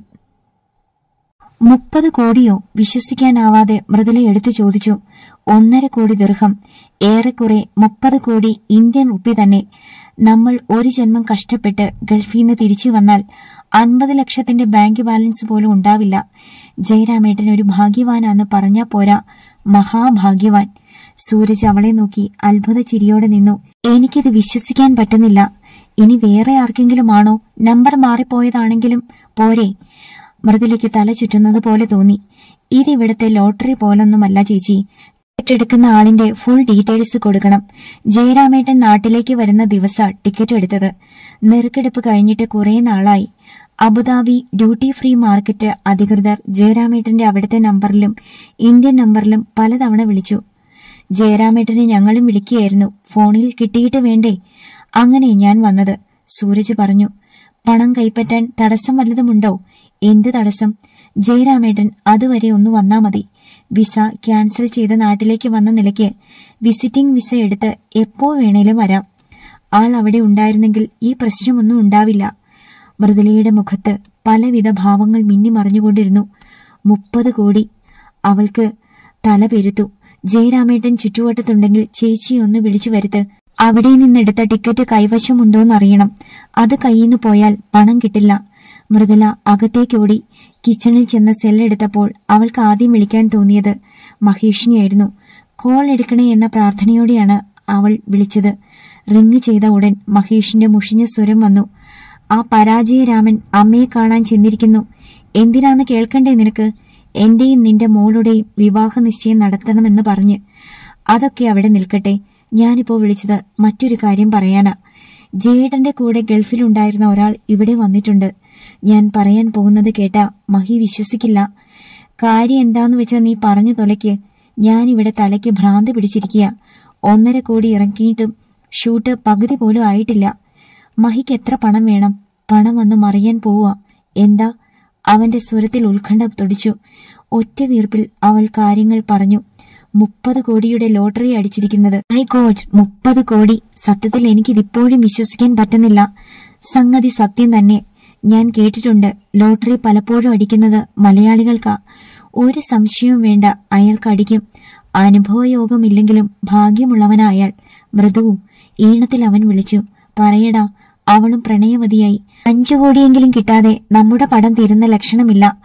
S1: മുപ്പത് കോടിയോ വിശ്വസിക്കാനാവാതെ മൃദുല എടുത്തു ചോദിച്ചു ഒന്നര കോടി ദീർഘം ഏറെക്കുറെ മുപ്പത് കോടി ഇന്ത്യൻ റുപ്പി തന്നെ നമ്മൾ ഒരു ജന്മം കഷ്ടപ്പെട്ട് ഗൾഫിൽ നിന്ന് തിരിച്ചു വന്നാൽ അൻപത് ലക്ഷത്തിന്റെ ബാങ്ക് ബാലൻസ് പോലും ഉണ്ടാവില്ല ജയരാമേട്ടൻ ഒരു ഭാഗ്യവാനാന്ന് പറഞ്ഞാ പോരാ മഹാഭാഗ്യവാൻ സൂരജ് അവളെ നോക്കി അത്ഭുത ചിരിയോടെ നിന്നു എനിക്കിത് വിശ്വസിക്കാൻ പറ്റുന്നില്ല ഇനി വേറെ ആർക്കെങ്കിലും ആണോ നമ്പർ മാറിപ്പോയതാണെങ്കിലും പോരെ മൃദുലയ്ക്ക് തല ചുറ്റുന്നത് പോലെ തോന്നി ഇതിവിടുത്തെ ലോട്ടറി പോലൊന്നുമല്ല ചേച്ചി ടിക്കറ്റ് എടുക്കുന്ന ആളിന്റെ ഫുൾ ഡീറ്റെയിൽസ് കൊടുക്കണം ജയരാമേട്ടൻ നാട്ടിലേക്ക് വരുന്ന ദിവസ ടിക്കറ്റ് എടുത്തത് നെറുക്കെടുപ്പ് കഴിഞ്ഞിട്ട് കുറെ നാളായി അബുദാബി ഡ്യൂട്ടി ഫ്രീ മാർക്കറ്റ് അധികൃതർ ജയരാമേട്ടന്റെ അവിടുത്തെ നമ്പറിലും ഇന്ത്യൻ നമ്പറിലും പലതവണ വിളിച്ചു ജയരാമേട്ടനെ ഞങ്ങളും വിളിക്കുകയായിരുന്നു ഫോണിൽ കിട്ടിയിട്ട് വേണ്ടേ അങ്ങനെ ഞാൻ വന്നത് സൂരജ് പറഞ്ഞു പണം കൈപ്പറ്റാൻ തടസ്സം വല്ലതുമുണ്ടോ എന്ത് തടസ്സം ജയരാമേട്ടൻ അതുവരെ ഒന്ന് വന്നാ മതി വിസ ക്യാൻസൽ ചെയ്ത നാട്ടിലേക്ക് വന്ന നിലയ്ക്ക് വിസിറ്റിംഗ് വിസ എടുത്ത് എപ്പോ വേണേലും വരാം ആൾ അവിടെ ഉണ്ടായിരുന്നെങ്കിൽ ഈ പ്രശ്നമൊന്നും ഉണ്ടാവില്ല മൃദുലയുടെ മുഖത്ത് പലവിധ ഭാവങ്ങൾ മിന്നിമറിഞ്ഞുകൊണ്ടിരുന്നു മുപ്പത് കോടി അവൾക്ക് തല പെരുത്തു ജയരാമേട്ടൻ ചുറ്റുവട്ടത്തുണ്ടെങ്കിൽ ചേച്ചി ഒന്ന് വിളിച്ചു വരുത്ത് അവിടെ നിന്നെടുത്ത ടിക്കറ്റ് കൈവശമുണ്ടോന്നറിയണം അത് കയ്യിന്ന് പോയാൽ പണം കിട്ടില്ല മൃദുല അകത്തേക്കോടി കിച്ചണിൽ ചെന്ന് സെല്ലെടുത്തപ്പോൾ അവൾക്ക് ആദ്യം വിളിക്കാൻ തോന്നിയത് മഹേഷിനെയായിരുന്നു കോൾ എടുക്കണേ എന്ന പ്രാർത്ഥനയോടെയാണ് അവൾ വിളിച്ചത് റിങ് ചെയ്ത ഉടൻ മഹേഷിന്റെ മുഷിഞ്ഞ സ്വരം വന്നു ആ പരാജയരാമൻ അമ്മയെ കാണാൻ ചെന്നിരിക്കുന്നു എന്തിനാന്ന് കേൾക്കണ്ടേ നിനക്ക് എന്റെയും നിന്റെ മോളുടെയും വിവാഹ നിശ്ചയം നടത്തണമെന്ന് പറഞ്ഞ് അതൊക്കെ അവിടെ നിൽക്കട്ടെ ഞാനിപ്പോ വിളിച്ചത് മറ്റൊരു കാര്യം പറയാനാ ജയേട്ടന്റെ കൂടെ ഗൾഫിലുണ്ടായിരുന്ന ഒരാൾ ഇവിടെ വന്നിട്ടുണ്ട് ഞാൻ പറയാൻ പോകുന്നത് കേട്ടാ മഹി വിശ്വസിക്കില്ല കാര്യം എന്താന്ന് വെച്ചാ നീ പറഞ്ഞു തൊലയ്ക്ക് ഞാൻ ഇവിടെ തലയ്ക്ക് ഭ്രാന്ത് പിടിച്ചിരിക്കുക ഒന്നര കോടി ഇറക്കിയിട്ടും ഷൂട്ട് പകുതി പോലും ആയിട്ടില്ല മഹിക്ക് എത്ര പണം വേണം പണം വന്ന് മറിയാൻ പോവുക എന്താ അവന്റെ സ്വരത്തിൽ ഉത്കണ്ഠ തുടിച്ചു ഒറ്റ വീർപ്പിൽ അവൾ കാര്യങ്ങൾ പറഞ്ഞു മുപ്പത് കോടിയുടെ ലോട്ടറി അടിച്ചിരിക്കുന്നത് ഐ ഗോഡ് മുപ്പത് കോടി സത്യത്തിൽ എനിക്കിതിപ്പോഴും വിശ്വസിക്കാൻ പറ്റുന്നില്ല സംഗതി സത്യം തന്നെ ഞാൻ കേട്ടിട്ടുണ്ട് ലോട്ടറി പലപ്പോഴും അടിക്കുന്നത് മലയാളികൾക്കാ ഒരു സംശയവും വേണ്ട അയാൾക്ക് അടിക്കും അനുഭവയോഗമില്ലെങ്കിലും ഭാഗ്യമുള്ളവനാ അയാൾ മൃദുവും ഈണത്തിൽ അവൻ വിളിച്ചു പറയടാ അവളും പ്രണയവതിയായി അഞ്ചു കോടിയെങ്കിലും കിട്ടാതെ നമ്മുടെ പടം തീരുന്ന ലക്ഷണമില്ല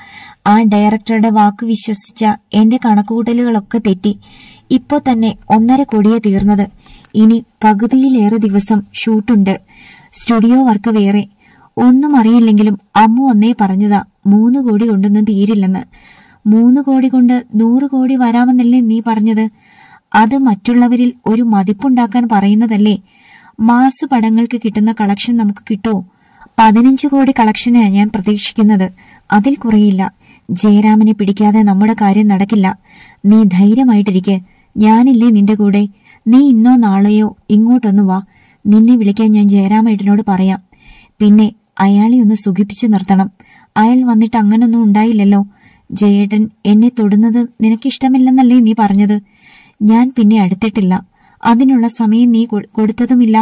S1: ആ ഡയറക്ടറുടെ വാക്ക് വിശ്വസിച്ച എന്റെ കണക്കുകൂട്ടലുകളൊക്കെ തെറ്റി ഇപ്പോ തന്നെ ഒന്നര കോടിയെ തീർന്നത് ഇനി പകുതിയിലേറെ ദിവസം ഷൂട്ടുണ്ട് സ്റ്റുഡിയോ വർക്ക് വേറെ ഒന്നും അറിയില്ലെങ്കിലും അമ്മു ഒന്നേ പറഞ്ഞതാ മൂന്ന് കോടി കൊണ്ടൊന്നും തീരില്ലെന്ന് മൂന്ന് കോടി കൊണ്ട് നൂറ് കോടി വരാമെന്നല്ലേ നീ പറഞ്ഞത് അത് മറ്റുള്ളവരിൽ ഒരു മതിപ്പുണ്ടാക്കാൻ പറയുന്നതല്ലേ മാസ് പടങ്ങൾക്ക് കിട്ടുന്ന കളക്ഷൻ നമുക്ക് കിട്ടുമോ പതിനഞ്ച് കോടി കളക്ഷനാണ് ഞാൻ പ്രതീക്ഷിക്കുന്നത് അതിൽ കുറയില്ല ജയരാമനെ പിടിക്കാതെ നമ്മുടെ കാര്യം നടക്കില്ല നീ ധൈര്യമായിട്ടിരിക്കെ ഞാനില്ലേ നിന്റെ കൂടെ നീ ഇന്നോ നാളെയോ ഇങ്ങോട്ടൊന്നു വാ നിന്നെ വിളിക്കാൻ ഞാൻ ജയരാമേട്ടനോട് പറയാം പിന്നെ അയാളെ ഒന്ന് സുഖിപ്പിച്ച് നിർത്തണം അയാൾ വന്നിട്ട് അങ്ങനൊന്നും ഉണ്ടായില്ലല്ലോ ജയേട്ടൻ എന്നെ തൊടുന്നത് നിനക്കിഷ്ടമില്ലെന്നല്ലേ നീ പറഞ്ഞത് ഞാൻ പിന്നെ അടുത്തിട്ടില്ല അതിനുള്ള സമയം നീ കൊ- കൊടുത്തതുമില്ല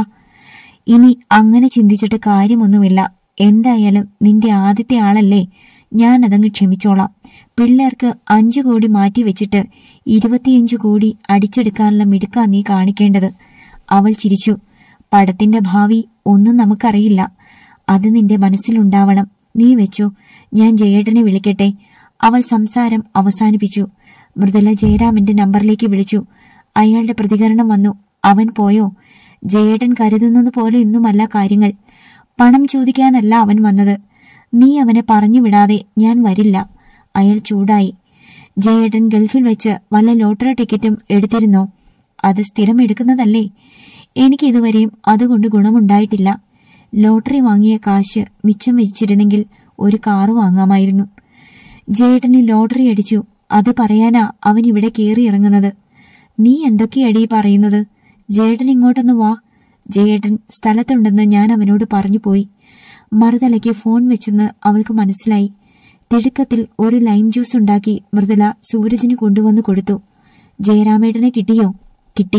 S1: ഇനി അങ്ങനെ ചിന്തിച്ചിട്ട് കാര്യമൊന്നുമില്ല എന്തായാലും നിന്റെ ആദ്യത്തെ ആളല്ലേ ഞാൻ അതങ്ങ് ക്ഷമിച്ചോളാം പിള്ളേർക്ക് അഞ്ചു കോടി മാറ്റി വെച്ചിട്ട് ഇരുപത്തിയഞ്ചു കോടി അടിച്ചെടുക്കാനുള്ള മിടുക്കാ നീ കാണിക്കേണ്ടത് അവൾ ചിരിച്ചു പടത്തിന്റെ ഭാവി ഒന്നും നമുക്കറിയില്ല അത് നിന്റെ മനസ്സിലുണ്ടാവണം നീ വെച്ചോ ഞാൻ ജയേട്ടനെ വിളിക്കട്ടെ അവൾ സംസാരം അവസാനിപ്പിച്ചു മൃദുല ജയരാമന്റെ നമ്പറിലേക്ക് വിളിച്ചു അയാളുടെ പ്രതികരണം വന്നു അവൻ പോയോ ജയേട്ടൻ കരുതുന്നത് പോലെ ഇന്നുമല്ല കാര്യങ്ങൾ പണം ചോദിക്കാനല്ല അവൻ വന്നത് നീ അവനെ പറഞ്ഞു വിടാതെ ഞാൻ വരില്ല അയാൾ ചൂടായി ജയേട്ടൻ ഗൾഫിൽ വെച്ച് വല്ല ലോട്ടറി ടിക്കറ്റും എടുത്തിരുന്നോ അത് സ്ഥിരം എടുക്കുന്നതല്ലേ എനിക്ക് ഇതുവരെയും അതുകൊണ്ട് ഗുണമുണ്ടായിട്ടില്ല ലോട്ടറി വാങ്ങിയ കാശ് മിച്ചം വെച്ചിരുന്നെങ്കിൽ ഒരു കാറ് വാങ്ങാമായിരുന്നു ജയേട്ടന് ലോട്ടറി അടിച്ചു അത് പറയാനാ അവൻ ഇവിടെ കയറി ഇറങ്ങുന്നത് നീ എന്തൊക്കെയടി പറയുന്നത് ജയേട്ടൻ ഇങ്ങോട്ടൊന്ന് വാ ജയേട്ടൻ സ്ഥലത്തുണ്ടെന്ന് ഞാൻ അവനോട് പറഞ്ഞു പോയി മറുതലയ്ക്ക് ഫോൺ വെച്ചെന്ന് അവൾക്ക് മനസ്സിലായി തിടുക്കത്തിൽ ഒരു ലൈം ജ്യൂസ് ഉണ്ടാക്കി മൃദുല സൂരജിന് കൊണ്ടുവന്ന് കൊടുത്തു ജയരാമേട്ടനെ കിട്ടിയോ കിട്ടി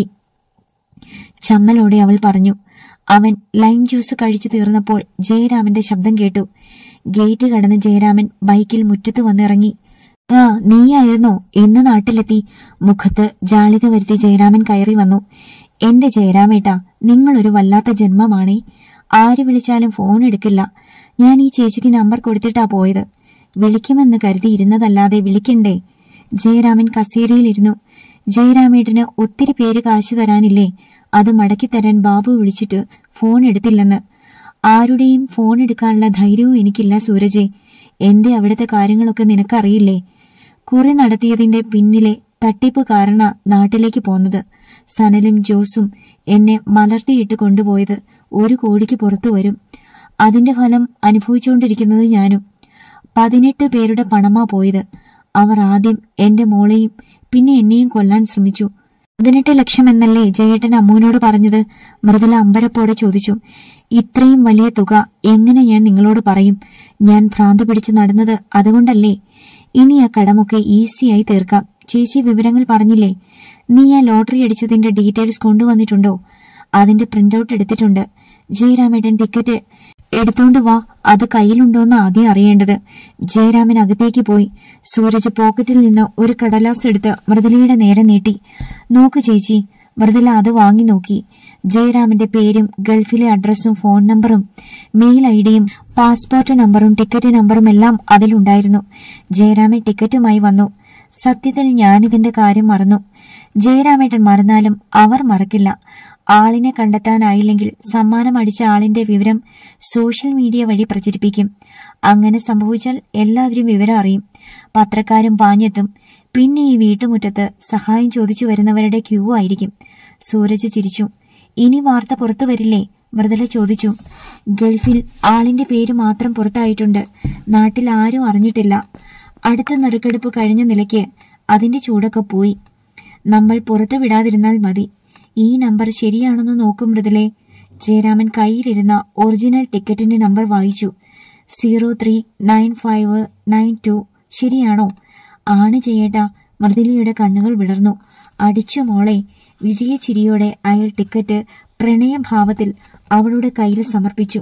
S1: ചമ്മലോടെ അവൾ പറഞ്ഞു അവൻ ലൈം ജ്യൂസ് കഴിച്ചു തീർന്നപ്പോൾ ജയരാമന്റെ ശബ്ദം കേട്ടു ഗേറ്റ് കടന്ന് ജയരാമൻ ബൈക്കിൽ മുറ്റത്ത് വന്നിറങ്ങി ആ നീയായിരുന്നോ ഇന്ന് നാട്ടിലെത്തി മുഖത്ത് ജാളിത വരുത്തി ജയരാമൻ കയറി വന്നു എന്റെ ജയരാമേട്ടാ നിങ്ങളൊരു വല്ലാത്ത ജന്മമാണേ ആര് വിളിച്ചാലും ഫോൺ എടുക്കില്ല ഞാൻ ഈ ചേച്ചിക്ക് നമ്പർ കൊടുത്തിട്ടാ പോയത് വിളിക്കുമെന്ന് കരുതിയിരുന്നതല്ലാതെ വിളിക്കണ്ടേ ജയരാമൻ കസേരയിലിരുന്നു ജയരാമേട്ടന് ഒത്തിരി പേര് കാശ് തരാനില്ലേ അത് മടക്കി തരാൻ ബാബു വിളിച്ചിട്ട് ഫോൺ എടുത്തില്ലെന്ന് ആരുടെയും ഫോൺ എടുക്കാനുള്ള ധൈര്യവും എനിക്കില്ല സൂരജെ എന്റെ അവിടുത്തെ കാര്യങ്ങളൊക്കെ നിനക്കറിയില്ലേ കുറി നടത്തിയതിന്റെ പിന്നിലെ തട്ടിപ്പ് കാരണ നാട്ടിലേക്ക് പോന്നത് സനലും ജോസും എന്നെ മലർത്തിയിട്ട് കൊണ്ടുപോയത് ഒരു കോടിക്ക് പുറത്തു വരും അതിന്റെ ഫലം അനുഭവിച്ചുകൊണ്ടിരിക്കുന്നത് ഞാനും പതിനെട്ട് പേരുടെ പണമാ പോയത് അവർ ആദ്യം എന്റെ മോളെയും പിന്നെ എന്നെയും കൊല്ലാൻ ശ്രമിച്ചു പതിനെട്ട് ലക്ഷം എന്നല്ലേ ജയേട്ടൻ അമ്മുവിനോട് പറഞ്ഞത് മൃദുല അമ്പരപ്പോടെ ചോദിച്ചു ഇത്രയും വലിയ തുക എങ്ങനെ ഞാൻ നിങ്ങളോട് പറയും ഞാൻ ഭ്രാന്ത് പിടിച്ച് നടന്നത് അതുകൊണ്ടല്ലേ ഇനി ആ കടമൊക്കെ ഈസിയായി തീർക്കാം ചേച്ചി വിവരങ്ങൾ പറഞ്ഞില്ലേ നീ ആ ലോട്ടറി അടിച്ചതിന്റെ ഡീറ്റെയിൽസ് കൊണ്ടുവന്നിട്ടുണ്ടോ അതിന്റെ പ്രിന്റൌട്ട് എടുത്തിട്ടുണ്ട് ജയരാമേട്ടൻ ടിക്കറ്റ് എടുത്തോണ്ട് വാ അത് കയ്യിലുണ്ടോന്ന് ആദ്യം അറിയേണ്ടത് ജയരാമൻ അകത്തേക്ക് പോയി സൂരജ് പോക്കറ്റിൽ നിന്ന് ഒരു കടലാസ് എടുത്ത് മൃദുലയുടെ നേരെ നീട്ടി നോക്ക് ചേച്ചി മൃദുല അത് വാങ്ങി നോക്കി ജയരാമന്റെ പേരും ഗൾഫിലെ അഡ്രസ്സും ഫോൺ നമ്പറും മെയിൽ ഐ ഡിയും പാസ്പോർട്ട് നമ്പറും ടിക്കറ്റ് നമ്പറും എല്ലാം അതിലുണ്ടായിരുന്നു ജയരാമൻ ടിക്കറ്റുമായി വന്നു സത്യത്തിൽ ഞാനിതിന്റെ കാര്യം മറന്നു ജയരാമേട്ടൻ മറന്നാലും അവർ മറക്കില്ല ആളിനെ കണ്ടെത്താനായില്ലെങ്കിൽ സമ്മാനം അടിച്ച ആളിന്റെ വിവരം സോഷ്യൽ മീഡിയ വഴി പ്രചരിപ്പിക്കും അങ്ങനെ സംഭവിച്ചാൽ എല്ലാവരും വിവരം അറിയും പത്രക്കാരും പാഞ്ഞെത്തും പിന്നെ ഈ വീട്ടുമുറ്റത്ത് സഹായം ചോദിച്ചു വരുന്നവരുടെ ക്യൂ ആയിരിക്കും സൂരജ് ചിരിച്ചു ഇനി വാർത്ത പുറത്തു വരില്ലേ മൃദുല ചോദിച്ചു ഗൾഫിൽ ആളിന്റെ പേര് മാത്രം പുറത്തായിട്ടുണ്ട് നാട്ടിൽ ആരും അറിഞ്ഞിട്ടില്ല അടുത്ത നറുക്കെടുപ്പ് കഴിഞ്ഞ നിലയ്ക്ക് അതിന്റെ ചൂടൊക്കെ പോയി നമ്മൾ പുറത്തു വിടാതിരുന്നാൽ മതി ഈ നമ്പർ ശരിയാണെന്ന് നോക്കും മൃദുലെ ജയരാമൻ കയ്യിലിരുന്ന ഒറിജിനൽ ടിക്കറ്റിന്റെ നമ്പർ വായിച്ചു zero three nine five nine two ശരിയാണോ ആണ് ചെയ്യേട്ടാ മൃദുലയുടെ കണ്ണുകൾ വിടർന്നു അടിച്ചു മോളെ വിജയച്ചിരിയോടെ അയാൾ ടിക്കറ്റ് പ്രണയഭാവത്തിൽ അവളുടെ കയ്യിൽ സമർപ്പിച്ചു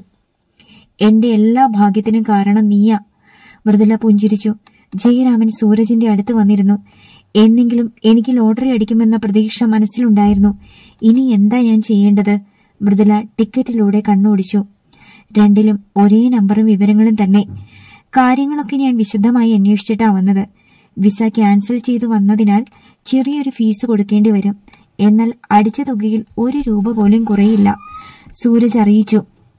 S1: എന്റെ എല്ലാ ഭാഗ്യത്തിനും കാരണം നീയാ മൃദുല പുഞ്ചിരിച്ചു ജയരാമൻ സൂരജിന്റെ അടുത്ത് വന്നിരുന്നു എന്നെങ്കിലും എനിക്ക് ലോട്ടറി അടിക്കുമെന്ന പ്രതീക്ഷ മനസ്സിലുണ്ടായിരുന്നു ഇനി എന്താ ഞാൻ ചെയ്യേണ്ടത് മൃദുല ടിക്കറ്റിലൂടെ കണ്ണോടിച്ചു രണ്ടിലും ഒരേ നമ്പറും വിവരങ്ങളും തന്നെ കാര്യങ്ങളൊക്കെ ഞാൻ വിശദമായി അന്വേഷിച്ചിട്ടാ വന്നത് വിസ ക്യാൻസൽ ചെയ്തു വന്നതിനാൽ ചെറിയൊരു ഫീസ് കൊടുക്കേണ്ടി വരും എന്നാൽ അടിച്ച തുകയിൽ ഒരു രൂപ പോലും കുറയില്ല സൂരജ് അറിയിച്ചു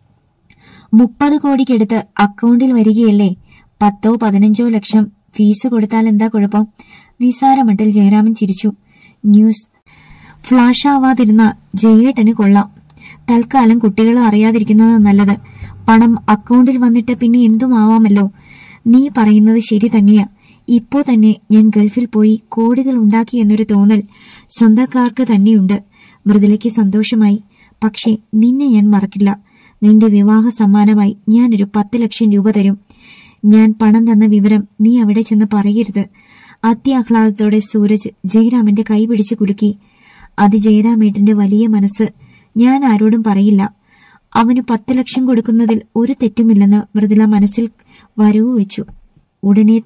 S1: മുപ്പത് കോടിക്കടുത്ത് അക്കൗണ്ടിൽ വരികയല്ലേ പത്തോ പതിനഞ്ചോ ലക്ഷം ഫീസ് കൊടുത്താൽ എന്താ കുഴപ്പം നിസാരമട്ടിൽ ജയരാമൻ ചിരിച്ചു ന്യൂസ് ഫ്ലാഷ് ആവാതിരുന്ന ജയേട്ടന് കൊള്ളാം തൽക്കാലം കുട്ടികൾ അറിയാതിരിക്കുന്നത് നല്ലത് പണം അക്കൗണ്ടിൽ വന്നിട്ട് പിന്നെ എന്തുമാവാമല്ലോ നീ പറയുന്നത് ശരി തന്നെയാ ഇപ്പോ തന്നെ ഞാൻ ഗൾഫിൽ പോയി കോടികൾ ഉണ്ടാക്കി എന്നൊരു തോന്നൽ സ്വന്തക്കാർക്ക് തന്നെയുണ്ട് മൃദുലയ്ക്ക് സന്തോഷമായി പക്ഷേ നിന്നെ ഞാൻ മറക്കില്ല നിന്റെ വിവാഹ സമ്മാനമായി ഞാനൊരു പത്ത് ലക്ഷം രൂപ തരും ഞാൻ പണം തന്ന വിവരം നീ അവിടെ ചെന്ന് പറയരുത് അത്യാഹ്ലാദത്തോടെ സൂരജ് ജയരാമന്റെ കൈ പിടിച്ച് കുലുക്കി അത് ജയരാമേട്ടന്റെ വലിയ മനസ്സ് ഞാൻ ആരോടും പറയില്ല അവന് പത്ത് ലക്ഷം കൊടുക്കുന്നതിൽ ഒരു തെറ്റുമില്ലെന്ന് മൃദുല മനസ്സിൽ വരവ് വെച്ചു ഉടനെ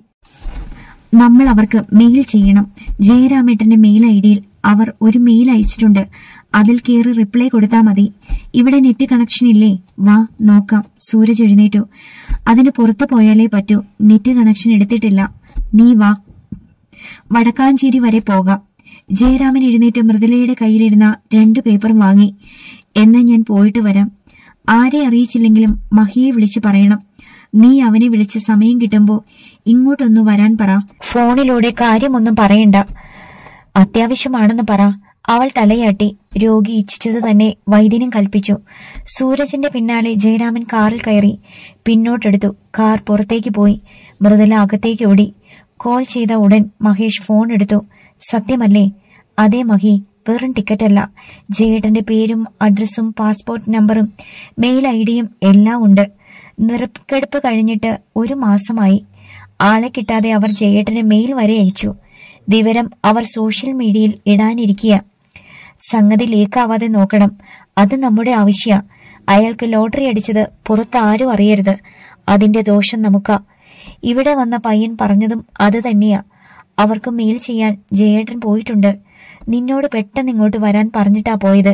S1: നമ്മൾ അവർക്ക് മെയിൽ ചെയ്യണം ജയരാമേട്ടന്റെ മെയിൽ ഐ ഡിയിൽ അവർ ഒരു മെയിൽ അയച്ചിട്ടുണ്ട് അതിൽ കയറി റിപ്ലൈ കൊടുത്താൽ മതി ഇവിടെ നെറ്റ് കണക്ഷൻ ഇല്ലേ വാ നോക്കാം സൂരജ് എഴുന്നേറ്റു അതിന് പുറത്തു പോയാലേ പറ്റൂ നെറ്റ് കണക്ഷൻ എടുത്തിട്ടില്ല നീ വാ വടക്കാഞ്ചേരി വരെ പോകാം ജയരാമൻ എഴുന്നേറ്റ് മൃദുലയുടെ കയ്യിലിരുന്ന രണ്ട് പേപ്പറും വാങ്ങി എന്നാ ഞാൻ പോയിട്ട് വരാം ആരെ അറിയിച്ചില്ലെങ്കിലും മഹിയെ വിളിച്ചു പറയണം നീ അവനെ വിളിച്ച് സമയം കിട്ടുമ്പോ ഇങ്ങോട്ടൊന്ന് വരാൻ പറ ഫോണിലൂടെ കാര്യമൊന്നും പറയണ്ട അത്യാവശ്യമാണെന്ന് പറ അവൾ തലയാട്ടി രോഗി ഇച്ഛിച്ചത് തന്നെ വൈദ്യനും കൽപ്പിച്ചു സൂരജിന്റെ പിന്നാലെ ജയരാമൻ കാറിൽ കയറി പിന്നോട്ടെടുത്തു കാർ പുറത്തേക്ക് പോയി മൃദുല അകത്തേക്ക് ഓടി കോൾ ചെയ്ത ഉടൻ മഹേഷ് ഫോൺ എടുത്തു സത്യമല്ലേ അതേ മഹി വെറും ടിക്കറ്റല്ല ജയേട്ടന്റെ പേരും അഡ്രസ്സും പാസ്പോർട്ട് നമ്പറും മെയിൽ ഐ ഡിയും എല്ലാം ഉണ്ട് നിറക്കെടുപ്പ് കഴിഞ്ഞിട്ട് ഒരു മാസമായി ആളെ കിട്ടാതെ അവർ ജയേട്ടന് മെയിൽ വരെ അയച്ചു വിവരം അവർ സോഷ്യൽ മീഡിയയിൽ ഇടാനിരിക്കുക സംഗതി ലീക്കാവാതെ നോക്കണം അത് നമ്മുടെ ആവശ്യ അയാൾക്ക് ലോട്ടറി അടിച്ചത് പുറത്ത് ആരും അറിയരുത് അതിന്റെ ദോഷം നമുക്കാ ഇവിടെ വന്ന പയ്യൻ പറഞ്ഞതും അത് തന്നെയാ അവർക്ക് മെയിൽ ചെയ്യാൻ ജയേട്ടൻ പോയിട്ടുണ്ട് നിന്നോട് പെട്ടെന്ന് ഇങ്ങോട്ട് വരാൻ പറഞ്ഞിട്ടാ പോയത്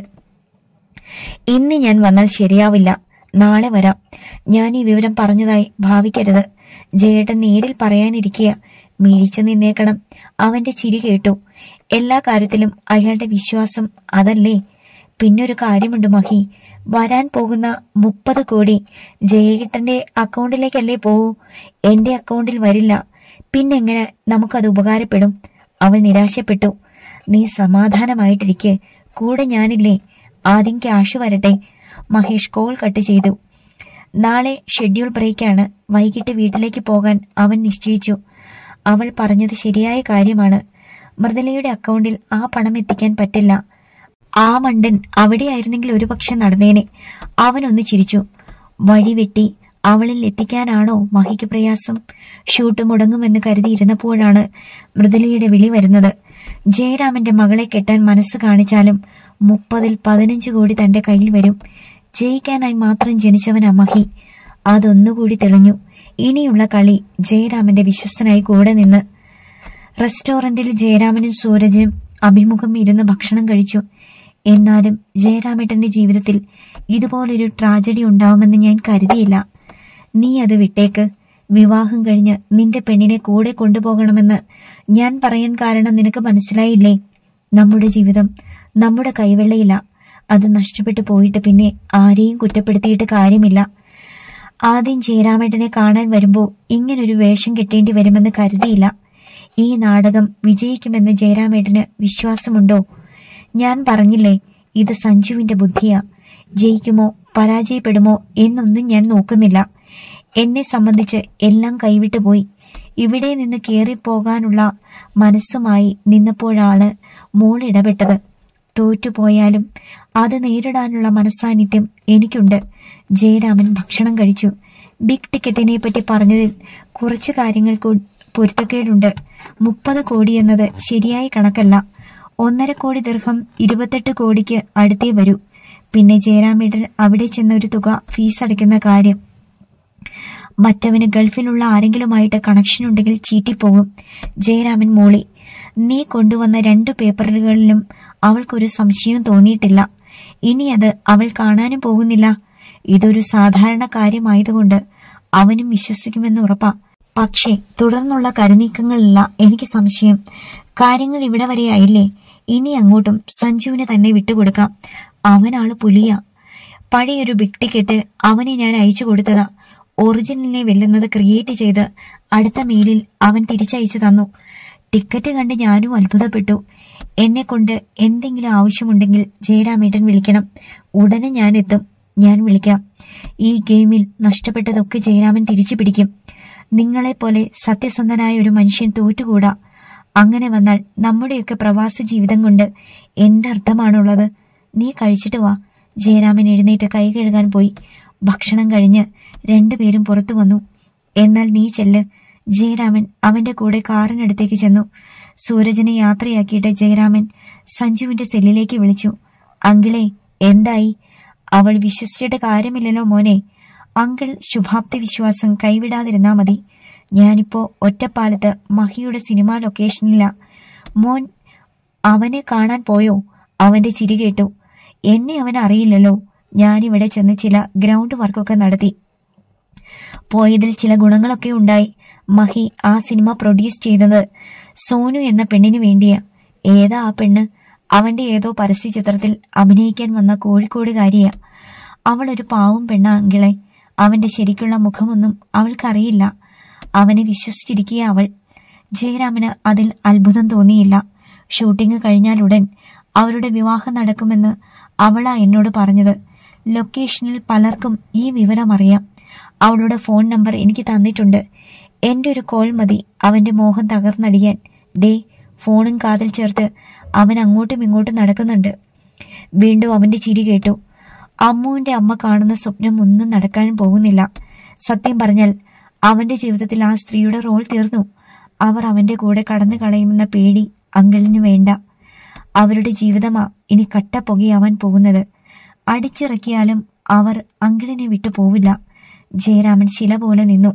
S1: ഇന്ന് ഞാൻ വന്നാൽ ശരിയാവില്ല നാളെ വരാം ഞാൻ ഈ വിവരം പറഞ്ഞതായി ഭാവിക്കരുത് ജയേട്ടൻ നേരിൽ പറയാനിരിക്കുക മിഴിച്ചു നിന്നേക്കണം അവന്റെ ചിരി കേട്ടു എല്ലാ കാര്യത്തിലും അയാളുടെ വിശ്വാസം അതല്ലേ പിന്നൊരു കാര്യമുണ്ട് മഹി വരാൻ പോകുന്ന മുപ്പത് കോടി ജയേട്ടന്റെ അക്കൗണ്ടിലേക്കല്ലേ പോകൂ എന്റെ അക്കൗണ്ടിൽ വരില്ല പിന്നെങ്ങനെ നമുക്കത് ഉപകാരപ്പെടും അവൾ നിരാശപ്പെട്ടു നീ സമാധാനമായിട്ടിരിക്കെ കൂടെ ഞാനില്ലേ ആദ്യം ക്യാഷ് വരട്ടെ മഹേഷ് കോൾ കട്ട് ചെയ്തു നാളെ ഷെഡ്യൂൾ ബ്രേക്കാണ് വൈകിട്ട് വീട്ടിലേക്ക് പോകാൻ അവൻ നിശ്ചയിച്ചു അവൾ പറഞ്ഞത് ശരിയായ കാര്യമാണ് മൃദുലയുടെ അക്കൗണ്ടിൽ ആ പണം എത്തിക്കാൻ പറ്റില്ല ആ മണ്ടൻ അവിടെയായിരുന്നെങ്കിൽ ഒരുപക്ഷെ നടന്നേനെ അവനൊന്ന് ചിരിച്ചു വഴി വെട്ടി അവളിൽ എത്തിക്കാനാണോ മഹിക്ക് പ്രയാസം ഷൂട്ട് മുടങ്ങുമെന്ന് കരുതിയിരുന്നപ്പോഴാണ് മൃദുലയുടെ വിളി വരുന്നത് ജയരാമന്റെ മകളെ കെട്ടാൻ മനസ്സ് കാണിച്ചാലും മുപ്പതിൽ പതിനഞ്ച് കോടി തന്റെ കയ്യിൽ വരും ജയിക്കാനായി മാത്രം ജനിച്ചവനാ മഹി അതൊന്നുകൂടി തെളിഞ്ഞു ഇനിയുള്ള കളി ജയരാമന്റെ വിശ്വസ്തനായി കൂടെ നിന്ന് റെസ്റ്റോറന്റിൽ ജയരാമനും സൂരജും അഭിമുഖം ഇരുന്ന് ഭക്ഷണം കഴിച്ചു എന്നാലും ജയരാമേട്ടന്റെ ജീവിതത്തിൽ ഇതുപോലൊരു ട്രാജഡി ഉണ്ടാവുമെന്ന് ഞാൻ കരുതിയില്ല നീ അത് വിട്ടേക്ക് വിവാഹം കഴിഞ്ഞ് നിന്റെ പെണ്ണിനെ കൂടെ കൊണ്ടുപോകണമെന്ന് ഞാൻ പറയാൻ കാരണം നിനക്ക് മനസ്സിലായില്ലേ നമ്മുടെ ജീവിതം നമ്മുടെ കൈവെള്ളയില്ല അത് നഷ്ടപ്പെട്ടു പോയിട്ട് പിന്നെ ആരെയും കുറ്റപ്പെടുത്തിയിട്ട് കാര്യമില്ല ആദ്യം ജയരാമേട്ടനെ കാണാൻ വരുമ്പോൾ ഇങ്ങനൊരു വേഷം കെട്ടേണ്ടി വരുമെന്ന് കരുതിയില്ല ഈ നാടകം വിജയിക്കുമെന്ന് ജയരാമേട്ടന് വിശ്വാസമുണ്ടോ ഞാൻ പറഞ്ഞില്ലേ ഇത് സഞ്ജുവിന്റെ ബുദ്ധിയാ ജയിക്കുമോ പരാജയപ്പെടുമോ എന്നൊന്നും ഞാൻ നോക്കുന്നില്ല എന്നെ സംബന്ധിച്ച് എല്ലാം കൈവിട്ടു പോയി ഇവിടെ നിന്ന് കയറിപ്പോകാനുള്ള മനസ്സുമായി നിന്നപ്പോഴാണ് മോൾ ഇടപെട്ടത് തോറ്റുപോയാലും അത് നേരിടാനുള്ള മനസ്സാന്നിധ്യം എനിക്കുണ്ട് ജയരാമൻ ഭക്ഷണം കഴിച്ചു ബിഗ് ടിക്കറ്റിനെ പറ്റി പറഞ്ഞതിൽ കുറച്ച് കാര്യങ്ങൾ കൂ- പൊരുത്തക്കേടുണ്ട് മുപ്പത് കോടി എന്നത് ശരിയായ കണക്കല്ല ഒന്നര കോടി ദീർഘം ഇരുപത്തെട്ട് കോടിക്ക് അടുത്തേ വരൂ പിന്നെ ജയരാമേട്ടൻ അവിടെ ചെന്ന ഒരു തുക ഫീസ് അടയ്ക്കുന്ന കാര്യം മറ്റവന് ഗൾഫിലുള്ള ആരെങ്കിലുമായിട്ട് കണക്ഷൻ ഉണ്ടെങ്കിൽ ചീറ്റിപ്പോകും ജയരാമൻ മൂളി നീ കൊണ്ടുവന്ന രണ്ട് പേപ്പറുകളിലും അവൾക്കൊരു സംശയവും തോന്നിയിട്ടില്ല ഇനി അത് അവൾ കാണാനും പോകുന്നില്ല ഇതൊരു സാധാരണ കാര്യമായതുകൊണ്ട് അവനും വിശ്വസിക്കുമെന്ന് ഉറപ്പാ പക്ഷേ തുടർന്നുള്ള കരുനീക്കങ്ങളില്ല എനിക്ക് സംശയം കാര്യങ്ങൾ ഇവിടെ വരെയായില്ലേ ഇനി അങ്ങോട്ടും സഞ്ജുവിനെ തന്നെ വിട്ടുകൊടുക്കാം അവനാള് പുലിയ പഴയൊരു ബിഗ് ടിക്കറ്റ് അവനെ ഞാൻ അയച്ചു കൊടുത്തതാ ഒറിജിനലിനെ വെല്ലുന്നത് ക്രിയേറ്റ് ചെയ്ത് അടുത്ത മെയിലിൽ അവൻ തിരിച്ചയച്ചു തന്നു ടിക്കറ്റ് കണ്ട് ഞാനും അത്ഭുതപ്പെട്ടു എന്നെ കൊണ്ട് എന്തെങ്കിലും ആവശ്യമുണ്ടെങ്കിൽ ജയരാമേട്ടൻ വിളിക്കണം ഉടനെ ഞാൻ എത്തും ഞാൻ വിളിക്കാം ഈ ഗെയിമിൽ നഷ്ടപ്പെട്ടതൊക്കെ ജയരാമൻ തിരിച്ചു പിടിക്കും നിങ്ങളെപ്പോലെ സത്യസന്ധനായ ഒരു മനുഷ്യൻ തോറ്റുകൂടാ അങ്ങനെ വന്നാൽ നമ്മുടെയൊക്കെ പ്രവാസ ജീവിതം കൊണ്ട് എന്തർത്ഥമാണുള്ളത് നീ കഴിച്ചിട്ട് വാ ജയരാമൻ എഴുന്നേറ്റ് കൈ കഴുകാൻ പോയി ഭക്ഷണം കഴിഞ്ഞ് രണ്ടുപേരും പുറത്തു വന്നു എന്നാൽ നീ ചെല്ല് ജയരാമൻ അവന്റെ കൂടെ കാറിനടുത്തേക്ക് ചെന്നു സൂരജിനെ യാത്രയാക്കിയിട്ട് ജയരാമൻ സഞ്ജുവിന്റെ സെല്ലിലേക്ക് വിളിച്ചു അങ്കിളെ എന്തായി അവൾ വിശ്വസിച്ചിട്ട് കാര്യമില്ലല്ലോ മോനെ അങ്കിൾ ശുഭാപ്തി വിശ്വാസം കൈവിടാതിരുന്നാ മതി ഞാനിപ്പോ ഒറ്റപ്പാലത്ത് മഹിയുടെ സിനിമാ ലൊക്കേഷനിലാ മോൻ അവനെ കാണാൻ പോയോ അവന്റെ ചിരി കേട്ടു എന്നെ അവൻ അറിയില്ലല്ലോ ഞാനിവിടെ ചെന്ന് ചില ഗ്രൗണ്ട് വർക്കൊക്കെ നടത്തി പോയതിൽ ചില ഗുണങ്ങളൊക്കെ ഉണ്ടായി മഹി ആ സിനിമ പ്രൊഡ്യൂസ് ചെയ്തത് സോനു എന്ന പെണ്ണിന് വേണ്ടിയാ ഏതാ ആ പെണ്ണ് അവന്റെ ഏതോ പരസ്യ ചിത്രത്തിൽ അഭിനയിക്കാൻ വന്ന കോഴിക്കോടുകാരിയാ അവൾ ഒരു പാവം പെണ്ണാങ്കിളെ അവന്റെ ശരിക്കുള്ള മുഖമൊന്നും അവൾക്കറിയില്ല അവനെ വിശ്വസിച്ചിരിക്കുക അവൾ ജയരാമന് അതിൽ അത്ഭുതം തോന്നിയില്ല ഷൂട്ടിംഗ് കഴിഞ്ഞാലുടൻ അവരുടെ വിവാഹം നടക്കുമെന്ന് അവളാ എന്നോട് പറഞ്ഞത് ലൊക്കേഷനിൽ പലർക്കും ഈ വിവരം അറിയാം അവളുടെ ഫോൺ നമ്പർ എനിക്ക് തന്നിട്ടുണ്ട് എന്റെ ഒരു കോൾ മതി അവന്റെ മോഹം തകർന്നടിയാൻ ദേ ഫോണും കാതിൽ ചേർത്ത് അവൻ അങ്ങോട്ടും ഇങ്ങോട്ടും നടക്കുന്നുണ്ട് വീണ്ടും അവന്റെ ചിരി കേട്ടു അമ്മുവിന്റെ അമ്മ കാണുന്ന സ്വപ്നം ഒന്നും നടക്കാൻ പോകുന്നില്ല സത്യം പറഞ്ഞാൽ അവന്റെ ജീവിതത്തിൽ ആ സ്ത്രീയുടെ റോൾ തീർന്നു അവർ അവന്റെ കൂടെ കടന്നു കളയുമെന്ന പേടി അങ്കിളിന് വേണ്ട അവരുടെ ജീവിതമാ ഇനി കട്ട പുകയാവാൻ പോകുന്നത് അടിച്ചിറക്കിയാലും അവർ അങ്കിളിനെ വിട്ടു പോവില്ല ജയരാമൻ ശില പോലെ നിന്നു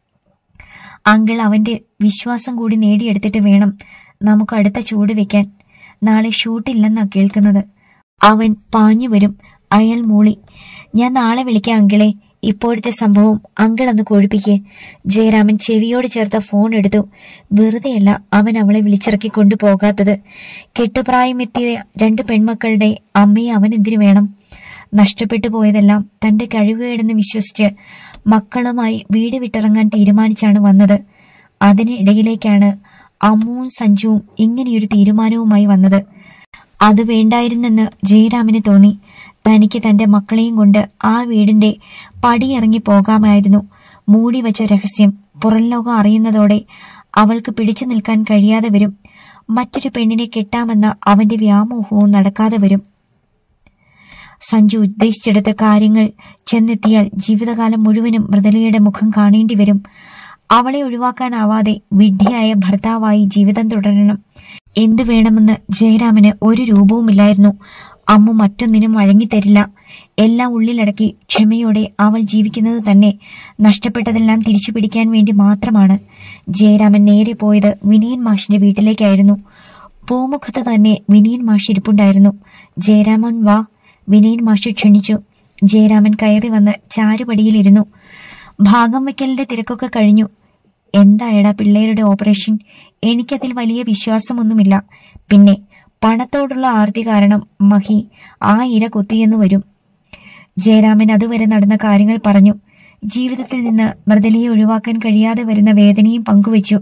S1: അങ്കിൾ അവന്റെ വിശ്വാസം കൂടി നേടിയെടുത്തിട്ട് വേണം നമുക്ക് അടുത്ത ചൂട് വെക്കാൻ നാളെ ഷൂട്ടില്ലെന്നാ കേൾക്കുന്നത് അവൻ പാഞ്ഞു വരും അയാൾ മൂളി ഞാൻ നാളെ വിളിക്കാം അങ്കിളെ ഇപ്പോഴത്തെ സംഭവം അങ്കിൾ ഒന്ന് കൊഴിപ്പിക്കേ ജയരാമൻ ചെവിയോട് ചേർത്ത ഫോൺ എടുത്തു വെറുതെയല്ല അവൻ അവളെ വിളിച്ചിറക്കി കൊണ്ടുപോകാത്തത് കെട്ടുപ്രായമെത്തിയ രണ്ട് പെൺമക്കളുടെ അമ്മയെ അവൻ എന്തിനു വേണം നഷ്ടപ്പെട്ടു പോയതെല്ലാം തന്റെ കഴിവുകേടെന്ന് വിശ്വസിച്ച് മക്കളുമായി വീട് വിട്ടിറങ്ങാൻ തീരുമാനിച്ചാണ് വന്നത് അതിനിടയിലേക്കാണ് അമ്മുവും സഞ്ജുവും ഇങ്ങനെയൊരു തീരുമാനവുമായി വന്നത് അത് വേണ്ടായിരുന്നെന്ന് ജയരാമന് തോന്നി തനിക്ക് തന്റെ മക്കളെയും കൊണ്ട് ആ വീടിന്റെ പടിയിറങ്ങി പോകാമായിരുന്നു മൂടി വച്ച രഹസ്യം പുറംലോകം അറിയുന്നതോടെ അവൾക്ക് പിടിച്ചു നിൽക്കാൻ കഴിയാതെ വരും മറ്റൊരു പെണ്ണിനെ കെട്ടാമെന്ന അവന്റെ വ്യാമോഹവും നടക്കാതെ വരും സഞ്ജു ഉദ്ദേശിച്ചെടുത്ത കാര്യങ്ങൾ ചെന്നെത്തിയാൽ ജീവിതകാലം മുഴുവനും മൃദുലയുടെ മുഖം കാണേണ്ടി വരും അവളെ ഒഴിവാക്കാനാവാതെ വിഡ്ഢിയായ ഭർത്താവായി ജീവിതം തുടരണം എന്തു വേണമെന്ന് ജയരാമന് ഒരു രൂപവുമില്ലായിരുന്നു അമ്മ മറ്റൊന്നിനും വഴങ്ങിത്തരില്ല എല്ലാം ഉള്ളിലടക്കി ക്ഷമയോടെ അവൾ ജീവിക്കുന്നത് തന്നെ നഷ്ടപ്പെട്ടതെല്ലാം തിരിച്ചു പിടിക്കാൻ വേണ്ടി മാത്രമാണ് ജയരാമൻ നേരെ പോയത് വിനയൻ മാഷിന്റെ വീട്ടിലേക്കായിരുന്നു പൂമുഖത്ത് തന്നെ വിനയൻ മാഷ് ഇരിപ്പുണ്ടായിരുന്നു ജയരാമൻ വാ വിനയൻ മാഷ് ക്ഷണിച്ചു ജയരാമൻ കയറി വന്ന് ചാരുപടിയിലിരുന്നു ഭാഗം വയ്ക്കലിന്റെ തിരക്കൊക്കെ കഴിഞ്ഞു എന്തായടാ പിള്ളേരുടെ ഓപ്പറേഷൻ എനിക്കതിൽ വലിയ വിശ്വാസമൊന്നുമില്ല പിന്നെ പണത്തോടുള്ള ആർത്തി കാരണം മഹി ആ ഇര കുത്തിയെന്ന് വരും ജയരാമൻ അതുവരെ നടന്ന കാര്യങ്ങൾ പറഞ്ഞു ജീവിതത്തിൽ നിന്ന് മൃദുലയെ ഒഴിവാക്കാൻ കഴിയാതെ വരുന്ന വേദനയും പങ്കുവച്ചു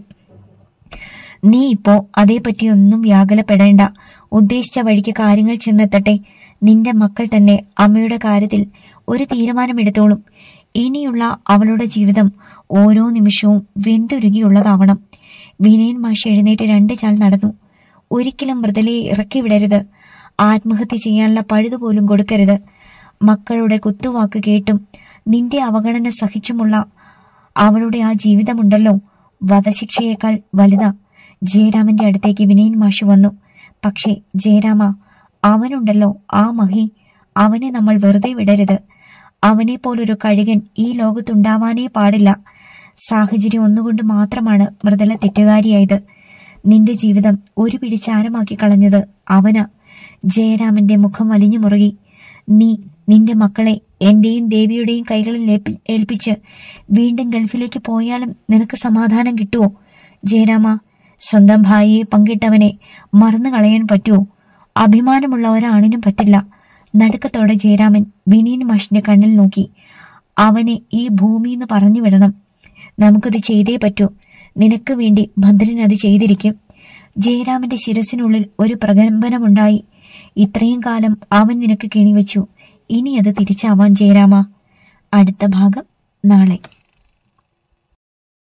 S1: നീ ഇപ്പോ അതേപറ്റി ഒന്നും വ്യാകുലപ്പെടേണ്ട ഉദ്ദേശിച്ച വഴിക്ക് കാര്യങ്ങൾ ചെന്നെത്തട്ടെ നിന്റെ മക്കൾ തന്നെ അമ്മയുടെ കാര്യത്തിൽ ഒരു തീരുമാനമെടുത്തോളും ഇനിയുള്ള അവളുടെ ജീവിതം ഓരോ നിമിഷവും വെന്തുരുകിയുള്ളതാവണം വിനയൻ മാഷ് എഴുന്നേറ്റ് രണ്ട് ചാൽ നടന്നു ഒരിക്കലും മൃദലയെ ഇറക്കി വിടരുത് ആത്മഹത്യ ചെയ്യാനുള്ള പഴുതുപോലും കൊടുക്കരുത് മക്കളുടെ കുത്തുവാക്ക് കേട്ടും നിന്റെ അവഗണന സഹിച്ചുമുള്ള അവളുടെ ആ ജീവിതമുണ്ടല്ലോ വധശിക്ഷയേക്കാൾ വലുതാ ജയരാമന്റെ അടുത്തേക്ക് വിനയൻ മാഷ് വന്നു പക്ഷേ ജയരാമ അവനുണ്ടല്ലോ ആ മഹി അവനെ നമ്മൾ വെറുതെ വിടരുത് അവനെ പോലൊരു കഴുകൻ ഈ ലോകത്തുണ്ടാവാനേ പാടില്ല സാഹചര്യം ഒന്നുകൊണ്ട് മാത്രമാണ് മൃദല തെറ്റുകാരിയായത് നിന്റെ ജീവിതം ഒരു പിടിച്ചാരമാക്കി കളഞ്ഞത് അവനാ ജയരാമന്റെ മുഖം വലിഞ്ഞു മുറുകി നീ നിന്റെ മക്കളെ എന്റെയും ദേവിയുടെയും കൈകളിൽ ഏൽപ്പി- ഏൽപ്പിച്ച് വീണ്ടും ഗൾഫിലേക്ക് പോയാലും നിനക്ക് സമാധാനം കിട്ടുമോ ജയരാമ സ്വന്തം ഭാര്യയെ പങ്കിട്ടവനെ മറന്നു കളയാൻ പറ്റുമോ അഭിമാനമുള്ള ഒരാണിനും പറ്റില്ല നടുക്കത്തോടെ ജയരാമൻ വിനീൻ മാഷിന്റെ കണ്ണിൽ നോക്കി അവനെ ഈ ഭൂമിന്ന് പറഞ്ഞു വിടണം നമുക്കത് ചെയ്തേ പറ്റൂ നിനക്ക് വേണ്ടി ഭദ്രൻ അത് ചെയ്തിരിക്കും ജയരാമന്റെ ശിരസിനുള്ളിൽ ഒരു പ്രകമ്പനമുണ്ടായി ഇത്രയും കാലം അവൻ നിനക്ക് കെണിവെച്ചു ഇനി അത് തിരിച്ചാവാൻ ജയരാമ അടുത്ത ഭാഗം നാളെ